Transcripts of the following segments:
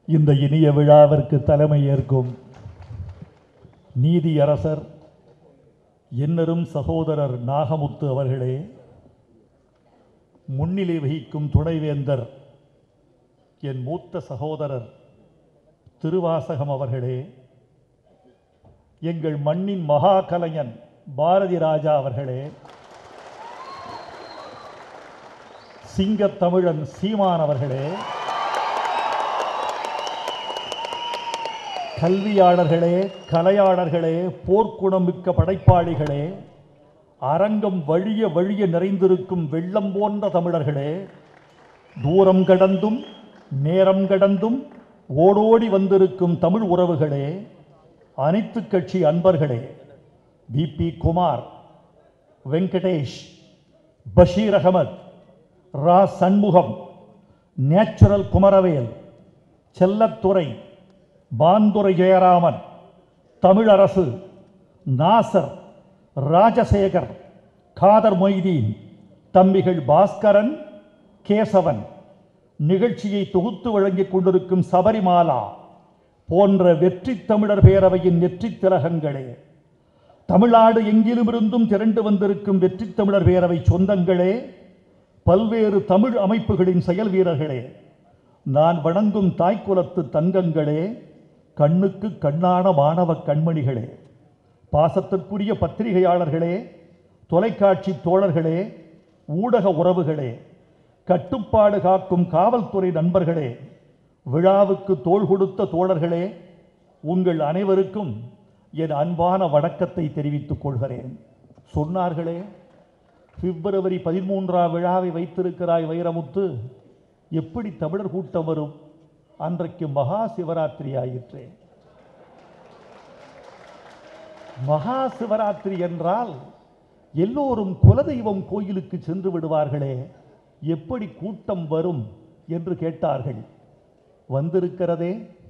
இந்த இனிய விழாவிற்கு தலைமை ஏற்கும் நீதியரசர் என்னரும் சகோதரர் நாகமுத்து அவர்களே முன்னிலை வகிக்கும் துணைவேந்தர் என் மூத்த சகோதரர் திருவாசகம் அவர்களே எங்கள் மண்ணின் மகா கலைஞன் பாரதி ராஜா அவர்களே சிங்கத் தமிழன் சீமான் அவர்களே கல்வியாளர்களே கலையாளர்களே போர்க்குணமிக்க படைப்பாளிகளே அரங்கம் வழிய வழிய நிறைந்திருக்கும் வெள்ளம் போன்ற தமிழர்களே தூரம் கடந்தும் நேரம் கடந்தும் ஓடோடி வந்திருக்கும் தமிழ் உறவுகளே அனைத்து கட்சி அன்பர்களே விபி குமார் வெங்கடேஷ் பஷீர் அகமது ரா சண்முகம் நேச்சுரல் குமரவேல் செல்லத்துறை பாந்துரை ஜெயராமன் தமிழரசு நாசர் ராஜசேகர் காதர் மொய்தீன் தம்பிகள் பாஸ்கரன் கேசவன் நிகழ்ச்சியை தொகுத்து வழங்கிக் கொண்டிருக்கும் சபரிமாலா போன்ற வெற்றி தமிழர் பேரவையின் நெற்றித் திலகங்களே தமிழ்நாடு எங்கிலுமிருந்தும் திரண்டு வந்திருக்கும் வெற்றி தமிழர் பேரவை சொந்தங்களே பல்வேறு தமிழ் அமைப்புகளின் செயல் வீரர்களே நான் வணங்கும் தாய்க்குலத்து தங்கங்களே கண்ணுக்கு கண்ணான மாணவ கண்மணிகளே பாசத்திற்குரிய பத்திரிகையாளர்களே தொலைக்காட்சி தோழர்களே ஊடக உறவுகளே கட்டுப்பாடு காக்கும் காவல்துறை நண்பர்களே விழாவுக்கு தோள் கொடுத்த தோழர்களே உங்கள் அனைவருக்கும் என் அன்பான வணக்கத்தை தெரிவித்துக் கொள்கிறேன் சொன்னார்களே பிப்ரவரி பதிமூன்றாம் விழாவை வைத்திருக்கிறாய் வைரமுத்து எப்படி தமிழர் கூட்டம் வரும் அன்றைக்கு மகா சிவராத்திரி ஆயிற்றே மகா சிவராத்திரி என்றால் எல்லோரும் குலதெய்வம் கோயிலுக்கு சென்று விடுவார்களே எப்படி கூட்டம் வரும் என்று கேட்டார்கள் வந்திருக்கிறதே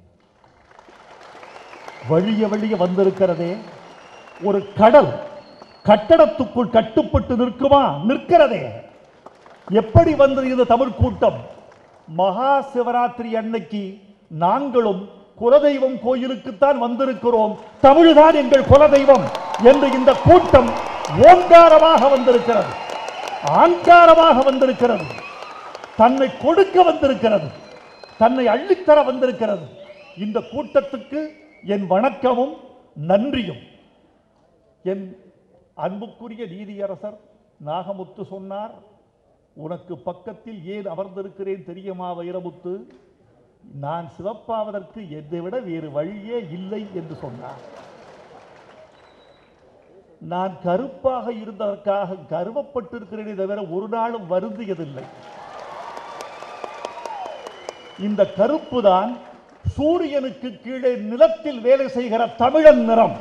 வழிய வழிய வந்திருக்கிறதே ஒரு கடல் கட்டடத்துக்குள் கட்டுப்பட்டு நிற்குமா நிற்கிறதே எப்படி வந்தது இந்த தமிழ் கூட்டம் மகா சிவராத்திரி அன்னைக்கு நாங்களும் குலதெய்வம் கோயிலுக்குத்தான் வந்திருக்கிறோம் தமிழ்தான் எங்கள் குலதெய்வம் என்று இந்த கூட்டம் ஓங்காரமாக வந்திருக்கிறது ஆங்காரமாக வந்திருக்கிறது தன்னை கொடுக்க வந்திருக்கிறது தன்னை அள்ளித்தர வந்திருக்கிறது இந்த கூட்டத்துக்கு என் வணக்கமும் நன்றியும் என் அன்புக்குரிய நீதியரசர் நாகமுத்து சொன்னார் உனக்கு பக்கத்தில் ஏன் அமர்ந்திருக்கிறேன் தெரியுமா வைரமுத்து நான் சிவப்பாவதற்கு என்னை விட வேறு வழியே இல்லை என்று சொன்னார் நான் கருப்பாக இருந்ததற்காக கருவப்பட்டிருக்கிறேனே தவிர ஒரு நாளும் வருந்தியதில்லை இந்த கருப்பு தான் சூரியனுக்கு கீழே நிலத்தில் வேலை செய்கிற தமிழன் நிறம்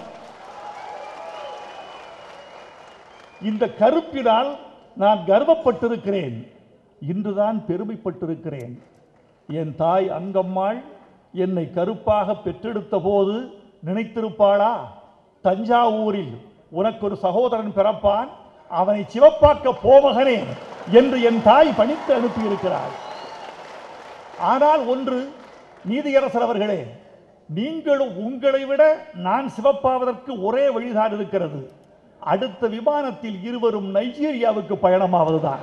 இந்த கருப்பினால் நான் கர்வப்பட்டிருக்கிறேன் இன்றுதான் பெருமைப்பட்டிருக்கிறேன் என் தாய் அங்கம்மாள் என்னை கருப்பாக பெற்றெடுத்த போது நினைத்திருப்பாளா தஞ்சாவூரில் உனக்கு ஒரு சகோதரன் பிறப்பான் அவனை சிவப்பாக்க போமகனே என்று என் தாய் பணித்து அனுப்பியிருக்கிறாள் ஆனால் ஒன்று நீதியரசர் அவர்களே நீங்களும் உங்களை விட நான் சிவப்பாவதற்கு ஒரே வழிதான் இருக்கிறது அடுத்த விமானத்தில் இருவரும் நைஜீரியாவுக்கு பயணமாவதுதான்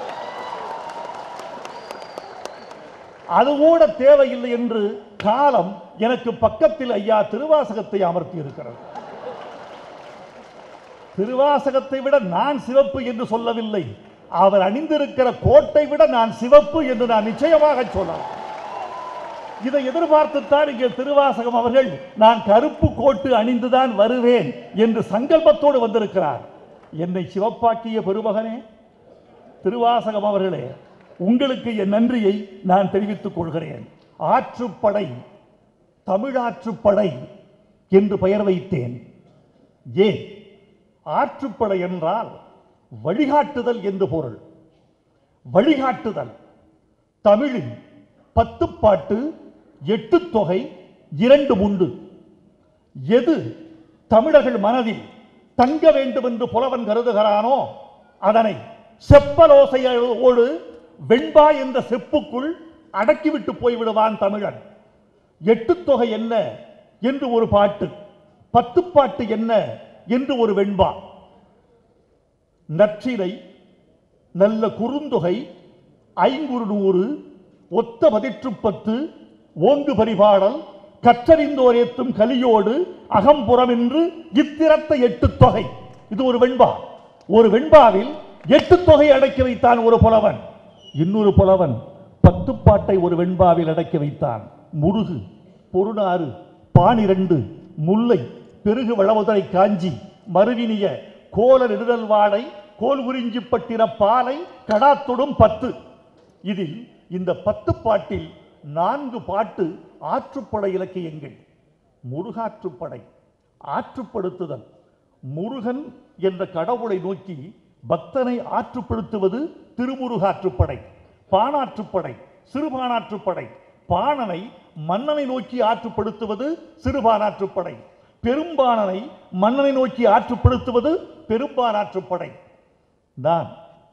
அது கூட தேவையில்லை என்று காலம் எனக்கு பக்கத்தில் ஐயா திருவாசகத்தை அமர்த்தி இருக்கிறது திருவாசகத்தை விட நான் சிவப்பு என்று சொல்லவில்லை அவர் அணிந்திருக்கிற கோட்டை விட நான் சிவப்பு என்று நான் நிச்சயமாக சொல்லலாம் இதை எதிர்பார்த்துத்தான் இங்கே திருவாசகம் அவர்கள் நான் கருப்பு கோட்டு அணிந்துதான் வருவேன் என்று சங்கல்பத்தோடு வந்திருக்கிறார் என்னை சிவப்பாக்கிய பெருமகனே திருவாசகம் அவர்களே உங்களுக்கு என் நன்றியை நான் தெரிவித்துக் கொள்கிறேன் ஆற்றுப்படை தமிழாற்றுப்படை என்று பெயர் வைத்தேன் ஏன் ஆற்றுப்படை என்றால் வழிகாட்டுதல் என்று பொருள் வழிகாட்டுதல் தமிழில் பத்து பாட்டு எட்டு தொகை இரண்டு உண்டு எது தமிழர்கள் மனதில் தங்க வேண்டும் என்று புலவன் கருதுகிறானோ அதனை செப்பலோசையோடு வெண்பா என்ற செப்புக்குள் அடக்கிவிட்டு போய்விடுவான் தமிழன் எட்டு தொகை என்ன என்று ஒரு பாட்டு பத்து பாட்டு என்ன என்று ஒரு வெண்பா நற்றினை நல்ல குறுந்தொகை ஐங்குறு நூறு ஒத்த பதிற்று பத்து ஓங்கு பரிபாடல் கற்றறிந்தோர் ஏத்தும் கலியோடு அகம்புறம் என்று இத்திரத்த எட்டு தொகை இது ஒரு வெண்பா ஒரு வெண்பாவில் எட்டு தொகை அடக்கி வைத்தான் ஒரு புலவன் இன்னொரு புலவன் பத்து பாட்டை ஒரு வெண்பாவில் அடக்கி வைத்தான் முருகு பொருணாறு பானிரண்டு முல்லை பெருகு வளவுதலை காஞ்சி மறுவினிய கோல நெடுதல் வாடை கோல் உறிஞ்சி பட்டின பாலை கடாத்தொடும் பத்து இதில் இந்த பத்து பாட்டில் நான்கு பாட்டு ஆற்றுப்படை இலக்கியங்கள் முருகாற்றுப்படை ஆற்றுப்படுத்துதல் முருகன் என்ற கடவுளை நோக்கி பக்தனை ஆற்றுப்படுத்துவது திருமுருகாற்றுப்படை பாணாற்றுப்படை சிறுபானாற்றுப்படை பாணனை மன்னனை நோக்கி ஆற்றுப்படுத்துவது சிறுபானாற்றுப்படை பெரும்பாணனை மன்னனை நோக்கி ஆற்றுப்படுத்துவது பெரும்பானாற்றுப்படை நான்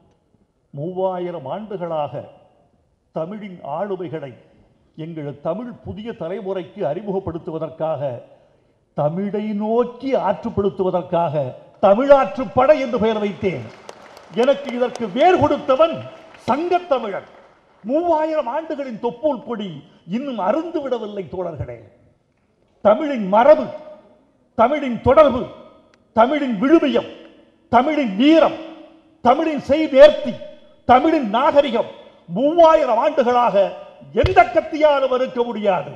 மூவாயிரம் ஆண்டுகளாக தமிழின் ஆளுமைகளை எங்கள் தமிழ் புதிய தலைமுறைக்கு அறிமுகப்படுத்துவதற்காக தமிழை நோக்கி ஆற்றுப்படுத்துவதற்காக தமிழாற்றுப்படை என்று பெயர் வைத்தேன் எனக்கு இதற்கு வேர் கொடுத்தவன் சங்கத் தமிழன் மூவாயிரம் ஆண்டுகளின் தொப்பூல் கொடி இன்னும் அருந்து விடவில்லை தோழர்களே தமிழின் மரபு தமிழின் தொடர்பு தமிழின் விழுமியம் தமிழின் வீரம் தமிழின் செய்தேர்த்தி தமிழின் நாகரிகம் மூவாயிரம் ஆண்டுகளாக எந்த கத்தியாலும் மறுக்க முடியாது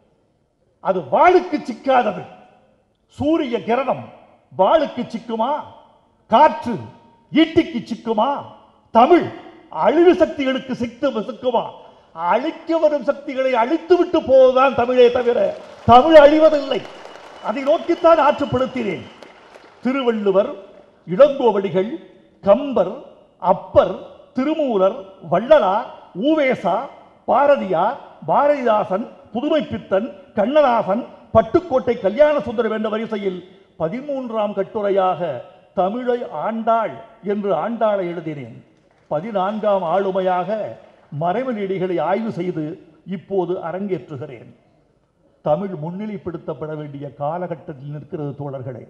அது வாளுக்கு சிக்காதது சூரிய கிரணம் வாளுக்கு சிக்குமா காற்று ஈட்டிக்கு சிக்குமா தமிழ் அழிவு சக்திகளுக்கு சிக்கு சிக்குமா அழிக்க வரும் சக்திகளை அழித்து விட்டு போவதுதான் தமிழே தவிர தமிழ் அழிவதில்லை அதை நோக்கித்தான் ஆற்றுப்படுத்தினேன் திருவள்ளுவர் இளங்கோவடிகள் கம்பர் அப்பர் திருமூலர் வள்ளலார் ஊவேசா பாரதியார் பாரதிதாசன் புதுமைப்பித்தன் கண்ணதாசன் பட்டுக்கோட்டை கல்யாண சுந்தரம் என்ற வரிசையில் பதிமூன்றாம் கட்டுரையாக தமிழை ஆண்டாள் என்று ஆண்டாளை எழுதினேன் பதினான்காம் ஆளுமையாக மறைமொழிகளை ஆய்வு செய்து இப்போது அரங்கேற்றுகிறேன் தமிழ் முன்னிலைப்படுத்தப்பட வேண்டிய காலகட்டத்தில் நிற்கிறது தோழர்களே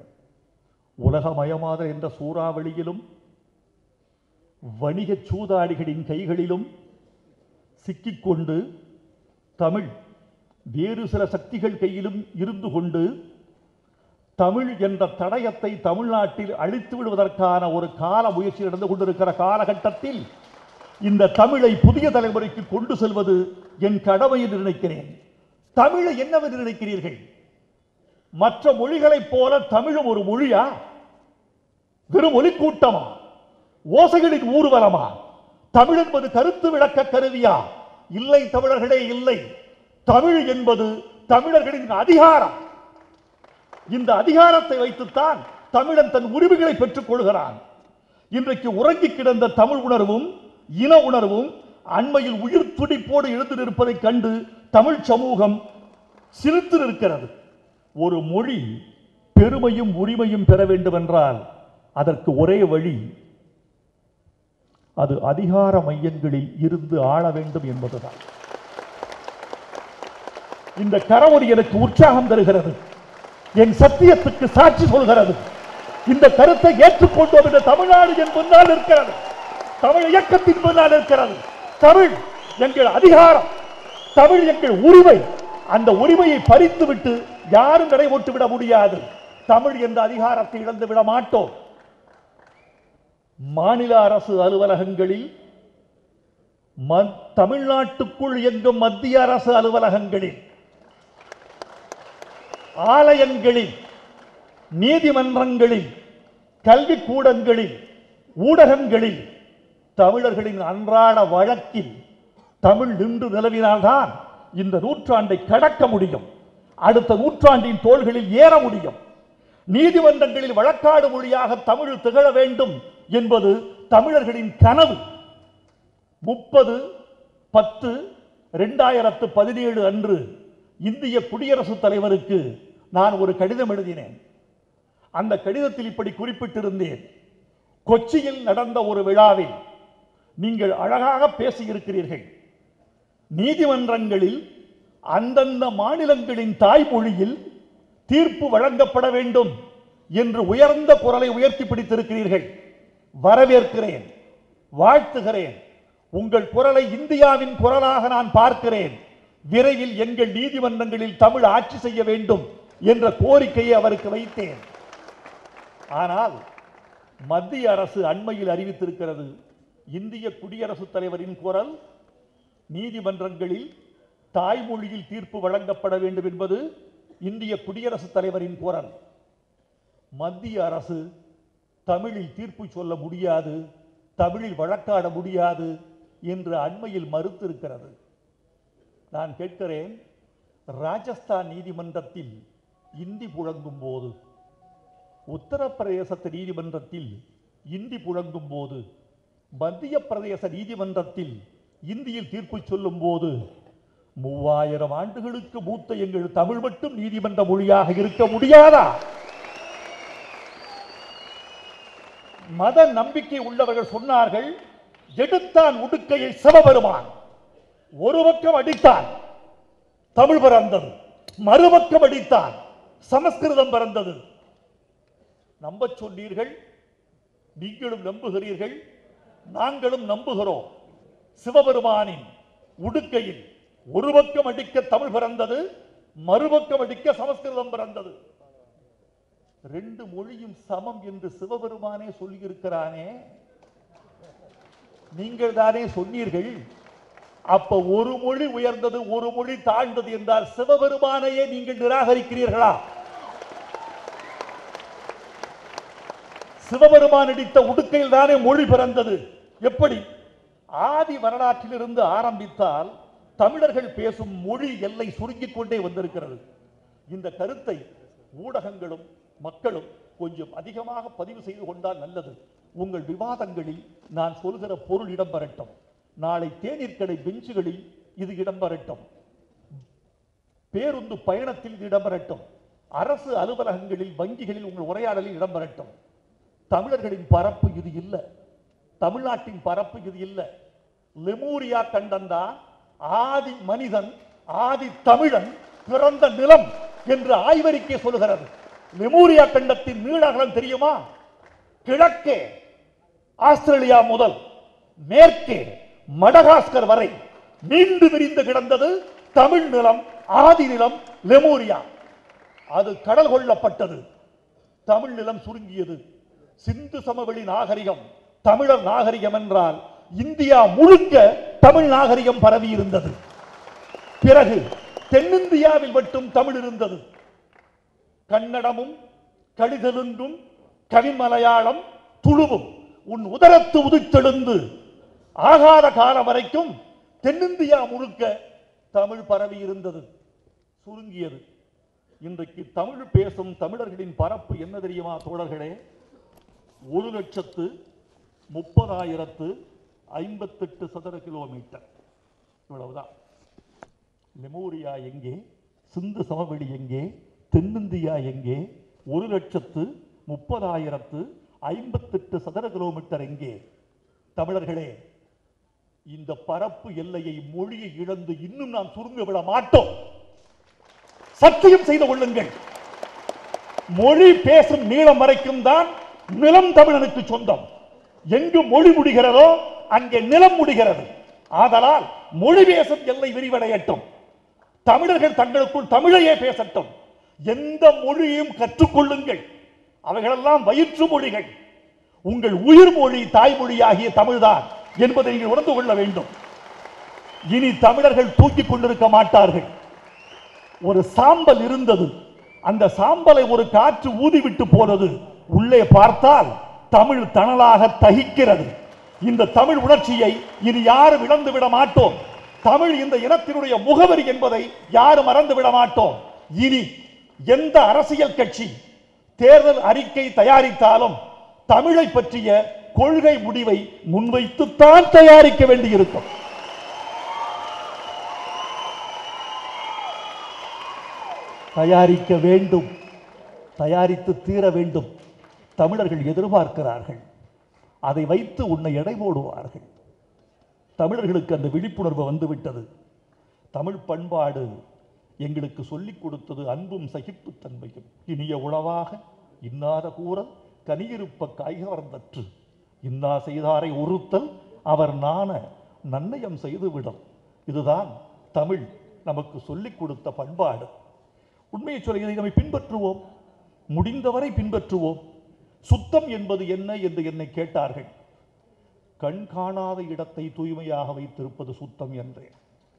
உலகமயமாத என்ற சூறாவளியிலும் வணிக சூதாடிகளின் கைகளிலும் சிக்கிக்கொண்டு தமிழ் வேறு சில சக்திகள் கையிலும் இருந்து கொண்டு தமிழ் என்ற தடயத்தை தமிழ்நாட்டில் அழித்து விடுவதற்கான ஒரு கால முயற்சி நடந்து கொண்டிருக்கிற காலகட்டத்தில் இந்த தமிழை புதிய தலைமுறைக்கு கொண்டு செல்வது என் கடமை என்று நினைக்கிறேன் தமிழை என்னவென்று நினைக்கிறீர்கள் மற்ற மொழிகளைப் போல தமிழும் ஒரு மொழியா வெறும் ஒலிக்கூட்டமா ஓசைகளின் ஊர்வலமா தமிழ் என்பது கருத்து விளக்க கருவியா இல்லை தமிழர்களே இல்லை தமிழ் என்பது தமிழர்களின் அதிகாரம் இந்த அதிகாரத்தை வைத்துத்தான் தமிழன் தன் உரிமைகளை பெற்றுக் கொள்கிறான் இன்றைக்கு உறங்கி கிடந்த தமிழ் உணர்வும் இன உணர்வும் அண்மையில் உயிர் துடிப்போடு எழுந்து நிற்பதைக் கண்டு தமிழ் சமூகம் சிரித்து நிற்கிறது ஒரு மொழி பெருமையும் உரிமையும் பெற வேண்டும் என்றால் அதற்கு ஒரே வழி அது அதிகார மையங்களில் இருந்து ஆள வேண்டும் என்பதுதான் இந்த கரவொலி எனக்கு உற்சாகம் தருகிறது என் சத்தியத்துக்கு சாட்சி சொல்கிறது இந்த கருத்தை ஏற்றுக்கொண்டோம் என்ற தமிழ்நாடு என் முன்னால் இருக்கிறது தமிழ் இயக்கத்தின் முன்னால் இருக்கிறது தமிழ் எங்கள் அதிகாரம் தமிழ் எங்கள் உரிமை அந்த உரிமையை பறித்து விட்டு யாரும் நடைபோட்டு விட முடியாது தமிழ் என்ற அதிகாரத்தை இழந்து விட மாட்டோம் மாநில அரசு அலுவலகங்களில் ம- தமிழ்நாட்டுக்குள் இயங்கும் மத்திய அரசு அலுவலகங்களில் ஆலயங்களில் நீதிமன்றங்களில் கல்விக்கூடங்களில் ஊடகங்களில் தமிழர்களின் அன்றாட வழக்கில் தமிழ் நின்று நிலவினால்தான் இந்த நூற்றாண்டை கடக்க முடியும் அடுத்த நூற்றாண்டின் தோள்களில் ஏற முடியும் நீதிமன்றங்களில் வழக்காடு மொழியாக தமிழ் திகழ வேண்டும் என்பது தமிழர்களின் கனவு முப்பது பத்து ரெண்டாயிரத்து பதினேழு அன்று இந்திய குடியரசுத் தலைவருக்கு நான் ஒரு கடிதம் எழுதினேன் அந்த கடிதத்தில் இப்படி குறிப்பிட்டிருந்தேன் கொச்சியில் நடந்த ஒரு விழாவில் நீங்கள் அழகாக பேசியிருக்கிறீர்கள் நீதிமன்றங்களில் அந்தந்த மாநிலங்களின் தாய்மொழியில் தீர்ப்பு வழங்கப்பட வேண்டும் என்று உயர்ந்த குரலை உயர்த்தி பிடித்திருக்கிறீர்கள் வரவேற்கிறேன் வாழ்த்துகிறேன் உங்கள் குரலை இந்தியாவின் குரலாக நான் பார்க்கிறேன் விரைவில் எங்கள் நீதிமன்றங்களில் தமிழ் ஆட்சி செய்ய வேண்டும் என்ற கோரிக்கையை அவருக்கு வைத்தேன் ஆனால் மத்திய அரசு அண்மையில் அறிவித்திருக்கிறது இந்திய குடியரசுத் தலைவரின் குரல் நீதிமன்றங்களில் தாய்மொழியில் தீர்ப்பு வழங்கப்பட வேண்டும் என்பது இந்திய குடியரசுத் தலைவரின் குரல் மத்திய அரசு தமிழில் தீர்ப்பு சொல்ல முடியாது தமிழில் வழக்காட முடியாது என்று அண்மையில் மறுத்திருக்கிறது நான் கேட்கிறேன் ராஜஸ்தான் நீதிமன்றத்தில் இந்தி புழங்கும் போது உத்தரப்பிரதேச நீதிமன்றத்தில் இந்தி புழங்கும் போது மத்திய பிரதேச நீதிமன்றத்தில் இந்தியில் தீர்ப்பு சொல்லும் போது மூவாயிரம் ஆண்டுகளுக்கு மூத்த எங்கள் தமிழ் மட்டும் நீதிமன்ற மொழியாக இருக்க முடியாதா மத நம்பிக்கை உள்ளவர்கள் சொன்னார்கள் எடுத்தான் உடுக்கையை சிவபெருமான் ஒரு பக்கம் அடித்தான் தமிழ் பிறந்தது மறுபக்கம் அடித்தான் சமஸ்கிருதம் பிறந்தது நம்பச் சொன்னீர்கள் நீங்களும் நம்புகிறீர்கள் நாங்களும் நம்புகிறோம் சிவபெருமானின் உடுக்கையில் ஒரு பக்கம் அடிக்க தமிழ் பிறந்தது மறுபக்கம் அடிக்க சமஸ்கிருதம் பிறந்தது ரெண்டு மொழியும் சமம் என்று சிவபெருமானே சொல்லியிருக்கிறானே நீங்கள் தானே சொன்னீர்கள் அப்ப ஒரு மொழி உயர்ந்தது ஒரு மொழி தாழ்ந்தது என்றால் சிவபெருமானையே நீங்கள் நிராகரிக்கிறீர்களா சிவபெருமான் அடித்த உடுக்கையில் தானே மொழி பிறந்தது எப்படி ஆதி வரலாற்றிலிருந்து ஆரம்பித்தால் தமிழர்கள் பேசும் மொழி எல்லை சுருங்கிக் கொண்டே வந்திருக்கிறது இந்த கருத்தை ஊடகங்களும் மக்களும் கொஞ்சம் அதிகமாக பதிவு செய்து கொண்டால் நல்லது உங்கள் விவாதங்களில் நான் சொல்கிற பொருள் இடம்பெறட்டும் நாளை தேநீர்க்கடை பெஞ்சுகளில் இது இடம்பெறட்டும் பேருந்து பயணத்தில் இது இடம்பெறட்டும் அரசு அலுவலகங்களில் வங்கிகளில் உங்கள் உரையாடலில் இடம்பெறட்டும் தமிழர்களின் பரப்பு இது இல்லை தமிழ்நாட்டின் பரப்பு இது இல்லை லெமூரியா கண்டந்தான் ஆதி மனிதன் ஆதி தமிழன் பிறந்த நிலம் என்று ஆய்வறிக்கை சொல்கிறது லெமூரியா கண்டத்தின் நீளகலம் தெரியுமா கிழக்கே ஆஸ்திரேலியா முதல் மேற்கே மடகாஸ்கர் வரை நீண்டு விரிந்து கிடந்தது தமிழ் நிலம் ஆதி நிலம் லெமூரியா அது கடல் கொள்ளப்பட்டது தமிழ் நிலம் சுருங்கியது சிந்து சமவெளி நாகரிகம் தமிழர் நாகரிகம் என்றால் இந்தியா முழுக்க தமிழ் நாகரிகம் பரவி இருந்தது பிறகு தென்னிந்தியாவில் மட்டும் தமிழ் இருந்தது கன்னடமும் கடிதலுங்கும் கவிமலையாளம் துளுவும் உன் உதரத்து உதித்தெழுந்து ஆகாத காலம் வரைக்கும் தென்னிந்தியா முழுக்க தமிழ் பரவி இருந்தது சுருங்கியது இன்றைக்கு தமிழ் பேசும் தமிழர்களின் பரப்பு என்ன தெரியுமா தோழர்களே ஒரு லட்சத்து முப்பதாயிரத்து ஐம்பத்தெட்டு சதுர கிலோமீட்டர் இவ்வளவுதான் லெமூரியா எங்கே சிந்து சமவெளி எங்கே தென்னிந்தியா எங்கே ஒரு லட்சத்து முப்பதாயிரத்து ஐம்பத்தெட்டு சதுர கிலோமீட்டர் எங்கே தமிழர்களே இந்த பரப்பு எல்லையை மொழியை இழந்து இன்னும் நாம் சுருங்க விட மாட்டோம் சத்தியம் செய்து கொள்ளுங்கள் மொழி பேசும் நீளம் வரைக்கும் தான் நிலம் தமிழனுக்கு சொந்தம் எங்கு மொழி முடிகிறதோ அங்கே நிலம் முடிகிறது ஆதலால் மொழி பேசும் எல்லை விரிவடையட்டும் தமிழர்கள் தங்களுக்குள் தமிழையே பேசட்டும் எந்த மொழியையும் கற்றுக்கொள்ளுங்கள் அவைகளெல்லாம் வயிற்று மொழிகள் உங்கள் உயிர் மொழி தாய்மொழியாகிய தமிழ்தான் என்பதை நீங்கள் உணர்ந்து கொள்ள வேண்டும் இனி தமிழர்கள் தூக்கிக் கொண்டிருக்க மாட்டார்கள் ஒரு சாம்பல் இருந்தது அந்த சாம்பலை ஒரு காற்று ஊதிவிட்டு போனது உள்ளே பார்த்தால் தமிழ் தணலாக தகிக்கிறது இந்த தமிழ் உணர்ச்சியை இனி யாரும் இழந்து விட மாட்டோம் தமிழ் இந்த இனத்தினுடைய முகவரி என்பதை யாரும் மறந்து விட மாட்டோம் இனி எந்த அரசியல் கட்சி தேர்தல் அறிக்கை தயாரித்தாலும் தமிழை பற்றிய கொள்கை முடிவை முன்வைத்துத்தான் தயாரிக்க வேண்டியிருக்கும் தயாரிக்க வேண்டும் தயாரித்து தீர வேண்டும் தமிழர்கள் எதிர்பார்க்கிறார்கள் அதை வைத்து உன்னை எடை போடுவார்கள் தமிழர்களுக்கு அந்த விழிப்புணர்வு வந்துவிட்டது தமிழ் பண்பாடு எங்களுக்கு சொல்லிக் கொடுத்தது அன்பும் சகிப்புத்தன்மையும் இனிய உளவாக இன்னாத கூறல் கனியிருப்ப காய்கவர்ந்தற்று இன்னா செய்தாரை ஒருத்தல் அவர் நாண நன்னயம் செய்துவிடல் இதுதான் தமிழ் நமக்கு சொல்லிக் கொடுத்த பண்பாடு உண்மையை சொல்ல இதை நம்மை பின்பற்றுவோம் முடிந்தவரை பின்பற்றுவோம் சுத்தம் என்பது என்ன என்று என்னை கேட்டார்கள் கண் காணாத இடத்தை தூய்மையாக வைத்திருப்பது சுத்தம் என்றேன்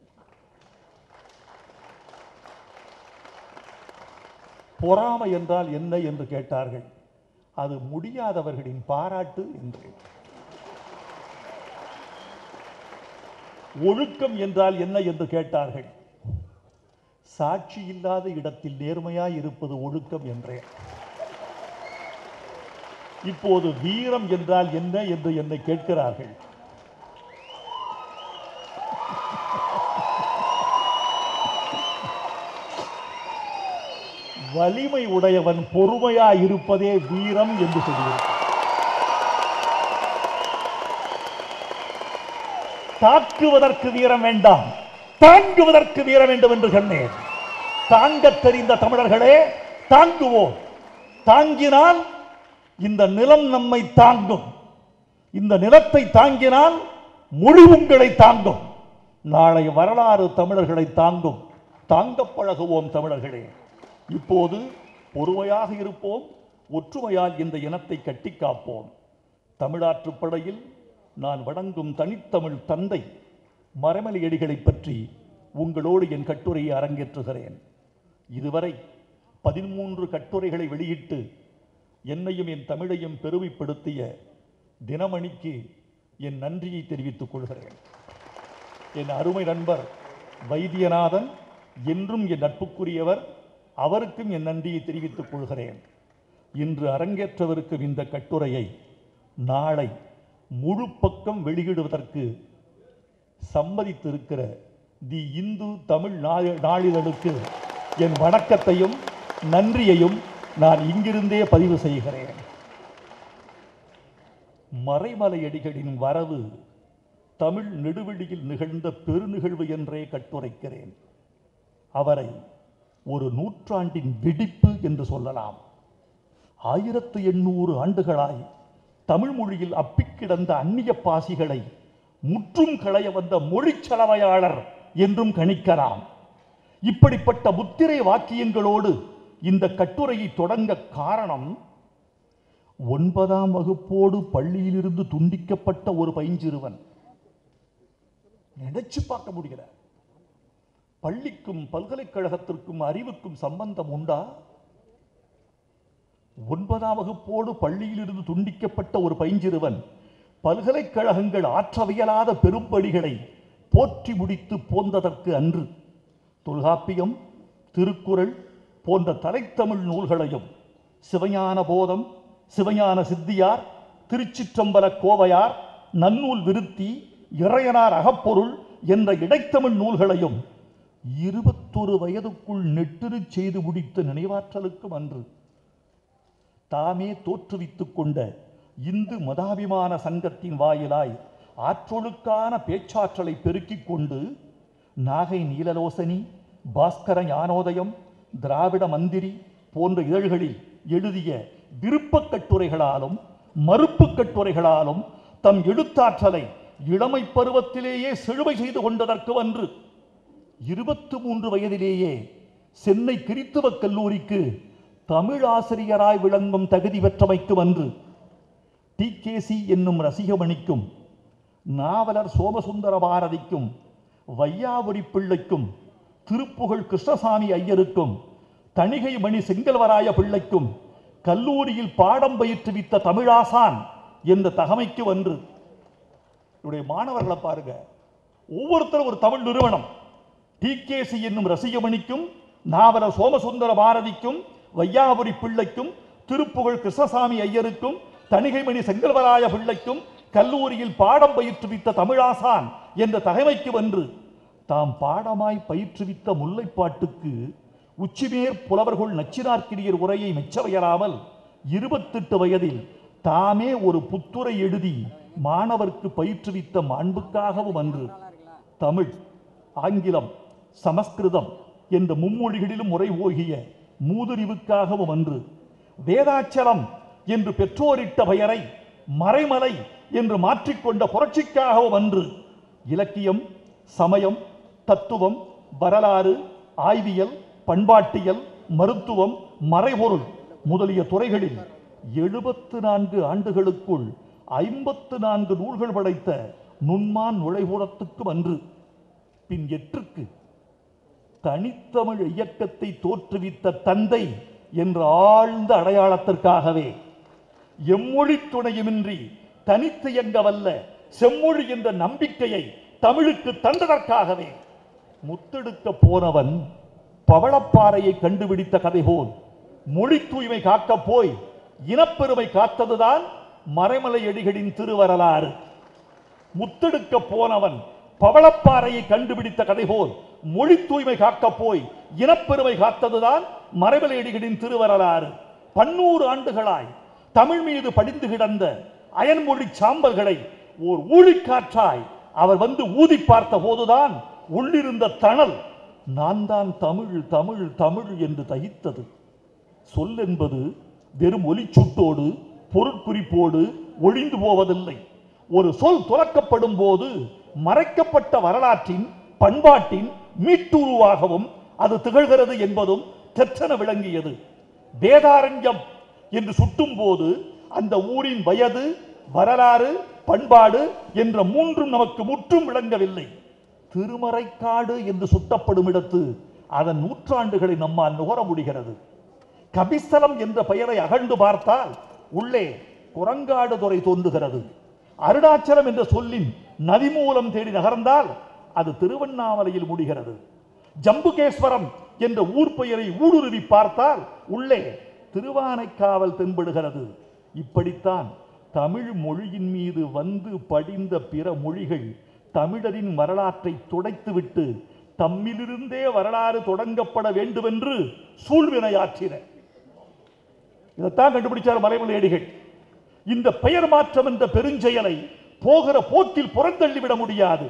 பொறாமை என்றால் என்ன என்று கேட்டார்கள் அது முடியாதவர்களின் பாராட்டு என்றேன் ஒழுக்கம் என்றால் என்ன என்று கேட்டார்கள் சாட்சி இல்லாத இடத்தில் நேர்மையாய் இருப்பது ஒழுக்கம் என்றேன் இப்போது வீரம் என்றால் என்ன என்று என்னை கேட்கிறார்கள் வலிமை உடையவன் பொறுமையாய் இருப்பதே வீரம் என்று சொல்கிறார் தாக்குவதற்கு வீரம் வேண்டாம் தாங்குவதற்கு வீரம் வேண்டும் என்று சொன்னேன் தாங்கத் தெரிந்த தமிழர்களே தாங்குவோம் தாங்கினால் இந்த நிலம் நம்மை தாங்கும் இந்த நிலத்தை தாங்கினால் மொழி உங்களை தாங்கும் நாளை வரலாறு தமிழர்களை தாங்கும் தாங்க பழகுவோம் தமிழர்களே இப்போது பொறுமையாக இருப்போம் ஒற்றுமையால் இந்த இனத்தை கட்டி காப்போம் தமிழாற்றுப் படையில் நான் வணங்கும் தனித்தமிழ் தந்தை மரமலையடிகளை பற்றி உங்களோடு என் கட்டுரையை அரங்கேற்றுகிறேன் இதுவரை பதிமூன்று கட்டுரைகளை வெளியிட்டு என்னையும் என் தமிழையும் பெருமைப்படுத்திய தினமணிக்கு என் நன்றியை தெரிவித்துக் கொள்கிறேன் என் அருமை நண்பர் வைத்தியநாதன் என்றும் என் நட்புக்குரியவர் அவருக்கும் என் நன்றியை தெரிவித்துக் கொள்கிறேன் இன்று அரங்கேற்றவிருக்கும் இந்த கட்டுரையை நாளை முழு பக்கம் வெளியிடுவதற்கு சம்மதித்திருக்கிற தி இந்து தமிழ் நாளி- நாளிதழுக்கு என் வணக்கத்தையும் நன்றியையும் நான் இங்கிருந்தே பதிவு செய்கிறேன் மறைமலையடிகளின் வரவு தமிழ் நெடுவெளியில் நிகழ்ந்த பெருநிகழ்வு என்றே கட்டுரைக்கிறேன் அவரை ஒரு நூற்றாண்டின் வெடிப்பு என்று சொல்லலாம் ஆயிரத்து எண்ணூறு ஆண்டுகளாய் தமிழ் மொழியில் அப்பிக் கிடந்த அந்நிய பாசிகளை முற்றும் களைய வந்த மொழிச் சலவையாளர் என்றும் கணிக்கலாம் இப்படிப்பட்ட முத்திரை வாக்கியங்களோடு இந்த கட்டுரையை தொடங்க காரணம் ஒன்பதாம் வகுப்போடு பள்ளியிலிருந்து துண்டிக்கப்பட்ட ஒரு பைஞ்சிறுவன் நினைச்சு பார்க்க முடியல பள்ளிக்கும் பல்கலைக்கழகத்திற்கும் அறிவுக்கும் சம்பந்தம் உண்டா ஒன்பதாம் வகுப்போடு பள்ளியிலிருந்து துண்டிக்கப்பட்ட ஒரு பைஞ்சிறுவன் பல்கலைக்கழகங்கள் ஆற்றவியலாத பெரும்படிகளை போற்றி முடித்து போந்ததற்கு அன்று தொல்காப்பியம் திருக்குறள் போன்ற தலைத்தமிழ் நூல்களையும் சிவஞான போதம் சிவஞான சித்தியார் திருச்சிற்றம்பல கோவையார் நன்னூல் விருத்தி இறையனார் அகப்பொருள் என்ற இடைத்தமிழ் நூல்களையும் இருபத்தொரு வயதுக்குள் நெட்டுருச் செய்து முடித்த நினைவாற்றலுக்கும் அன்று தாமே தோற்றுவித்துக் கொண்ட இந்து மதாபிமான சங்கத்தின் வாயிலாய் ஆற்றொழுக்கான பேச்சாற்றலை பெருக்கிக் கொண்டு நாகை நீலலோசனி பாஸ்கர ஞானோதயம் திராவிட மந்திரி போன்ற இதழ்களில் எழுதிய விருப்பக் கட்டுரைகளாலும் மறுப்புக் கட்டுரைகளாலும் தம் எழுத்தாற்றலை இளமை பருவத்திலேயே செழுமை செய்து கொண்டதற்கு அன்று இருபத்து மூன்று வயதிலேயே சென்னை கிறித்துவக் கல்லூரிக்கு தமிழ் ஆசிரியராய் விளங்கும் தகுதி பெற்றமைக்கு அன்று டிகேசி என்னும் ரசிகமணிக்கும் நாவலர் சோமசுந்தர பாரதிக்கும் வையாபுரி பிள்ளைக்கும் திருப்புகழ் கிருஷ்ணசாமி ஐயருக்கும் தணிகை மணி செங்கல்வராய பிள்ளைக்கும் கல்லூரியில் பாடம் பயிற்றுவித்த தமிழாசான் என்ற தகமைக்கு வந்து இவருடைய மாணவர்களை பாருங்க ஒவ்வொருத்தரும் ஒரு தமிழ் நிறுவனம் டிகேசி என்னும் ரசிகமணிக்கும் நாவலர் சோமசுந்தர பாரதிக்கும் வையாபுரி பிள்ளைக்கும் திருப்புகழ் கிருஷ்ணசாமி ஐயருக்கும் தணிகைமணி செங்கல்வராய பிள்ளைக்கும் கல்லூரியில் பாடம் பயிற்றுவித்த தமிழாசான் என்ற தகைமைக்கு வென்று தாம் பாடமாய் பயிற்றுவித்த முல்லைப்பாட்டுக்கு உச்சிமேற் புலவர்கள் நச்சினார்க்கினியர் உரையை மெச்சவையராமல் இருபத்தெட்டு வயதில் தாமே ஒரு புத்துரை எழுதி மாணவர்க்கு பயிற்றுவித்த மாண்புக்காகவும் அன்று தமிழ் ஆங்கிலம் சமஸ்கிருதம் என்ற மும்மொழிகளிலும் முறை ஓகிய மூதுரிவுக்காகவும் அன்று வேதாச்சலம் என்று பெற்றோரிட்ட பெயரை மறைமலை என்று மாற்றிக்கொண்ட புரட்சிக்காகவும் அன்று இலக்கியம் சமயம் தத்துவம் வரலாறு ஆய்வியல் பண்பாட்டியல் மருத்துவம் மறைபொருள் முதலிய துறைகளில் எழுபத்து நான்கு ஆண்டுகளுக்குள் ஐம்பத்து நான்கு நூல்கள் படைத்த நுண்மான் நுழைவுறத்துக்கும் அன்று பின் எற்றுக்கு தனித்தமிழ் இயக்கத்தை தோற்றுவித்த தந்தை என்ற ஆழ்ந்த அடையாளத்திற்காகவே எம்மொழி துணையுமின்றி தனித்து இயங்கவல்ல செம்மொழி என்ற நம்பிக்கையை தமிழுக்கு தந்ததற்காகவே முத்தெடுக்க போனவன் பவளப்பாறையை கண்டுபிடித்த கதை போல் மொழி தூய்மை காக்கப் போய் இனப்பெருமை காத்ததுதான் மறைமலை அடிகளின் திருவரலாறு முத்தெடுக்க போனவன் பவளப்பாறையை கண்டுபிடித்த கதை போல் மொழி தூய்மை காக்கப் போய் இனப்பெருமை காத்ததுதான் மறைமலையடிகளின் திருவரலாறு பன்னூறு ஆண்டுகளாய் தமிழ் மீது படிந்து கிடந்த அயன்மொழி சாம்பல்களை ஓர் ஊழிக்காற்றாய் அவர் வந்து ஊதி பார்த்த போதுதான் உள்ளிருந்த தணல் நான் தான் தமிழ் தமிழ் தமிழ் என்று தகித்தது சொல் என்பது வெறும் ஒலிச்சுட்டோடு பொருட்குறிப்போடு ஒழிந்து போவதில்லை ஒரு சொல் துறக்கப்படும் போது மறைக்கப்பட்ட வரலாற்றின் பண்பாட்டின் மீட்டுருவாகவும் அது திகழ்கிறது என்பதும் தெற்றென விளங்கியது வேதாரண்யம் என்று சுட்டும் போது அந்த ஊரின் வயது வரலாறு பண்பாடு என்ற மூன்றும் நமக்கு முற்றும் விளங்கவில்லை திருமறைக்காடு என்று சுட்டப்படும் இடத்து அதன் நூற்றாண்டுகளை நம்மால் நுகர முடிகிறது கபிஸ்தலம் என்ற பெயரை அகழ்ந்து பார்த்தால் உள்ளே குரங்காடு துறை தோன்றுகிறது அருணாச்சலம் என்ற சொல்லின் நதி மூலம் தேடி நகர்ந்தால் அது திருவண்ணாமலையில் முடிகிறது ஜம்புகேஸ்வரம் என்ற ஊர் பெயரை ஊடுருவி பார்த்தால் உள்ளே திருவானைக்காவல் தென்படுகிறது இப்படித்தான் தமிழ் மொழியின் மீது வந்து படிந்த பிற மொழிகள் தமிழரின் வரலாற்றை துடைத்துவிட்டு தம்மிலிருந்தே வரலாறு தொடங்கப்பட வேண்டுமென்று சூழ்வினையாற்றின இதைத்தான் கண்டுபிடிச்சார் மறைமலையடிகள் இந்த பெயர் மாற்றம் என்ற பெருஞ்செயலை போகிற போக்கில் புறந்தள்ளிவிட முடியாது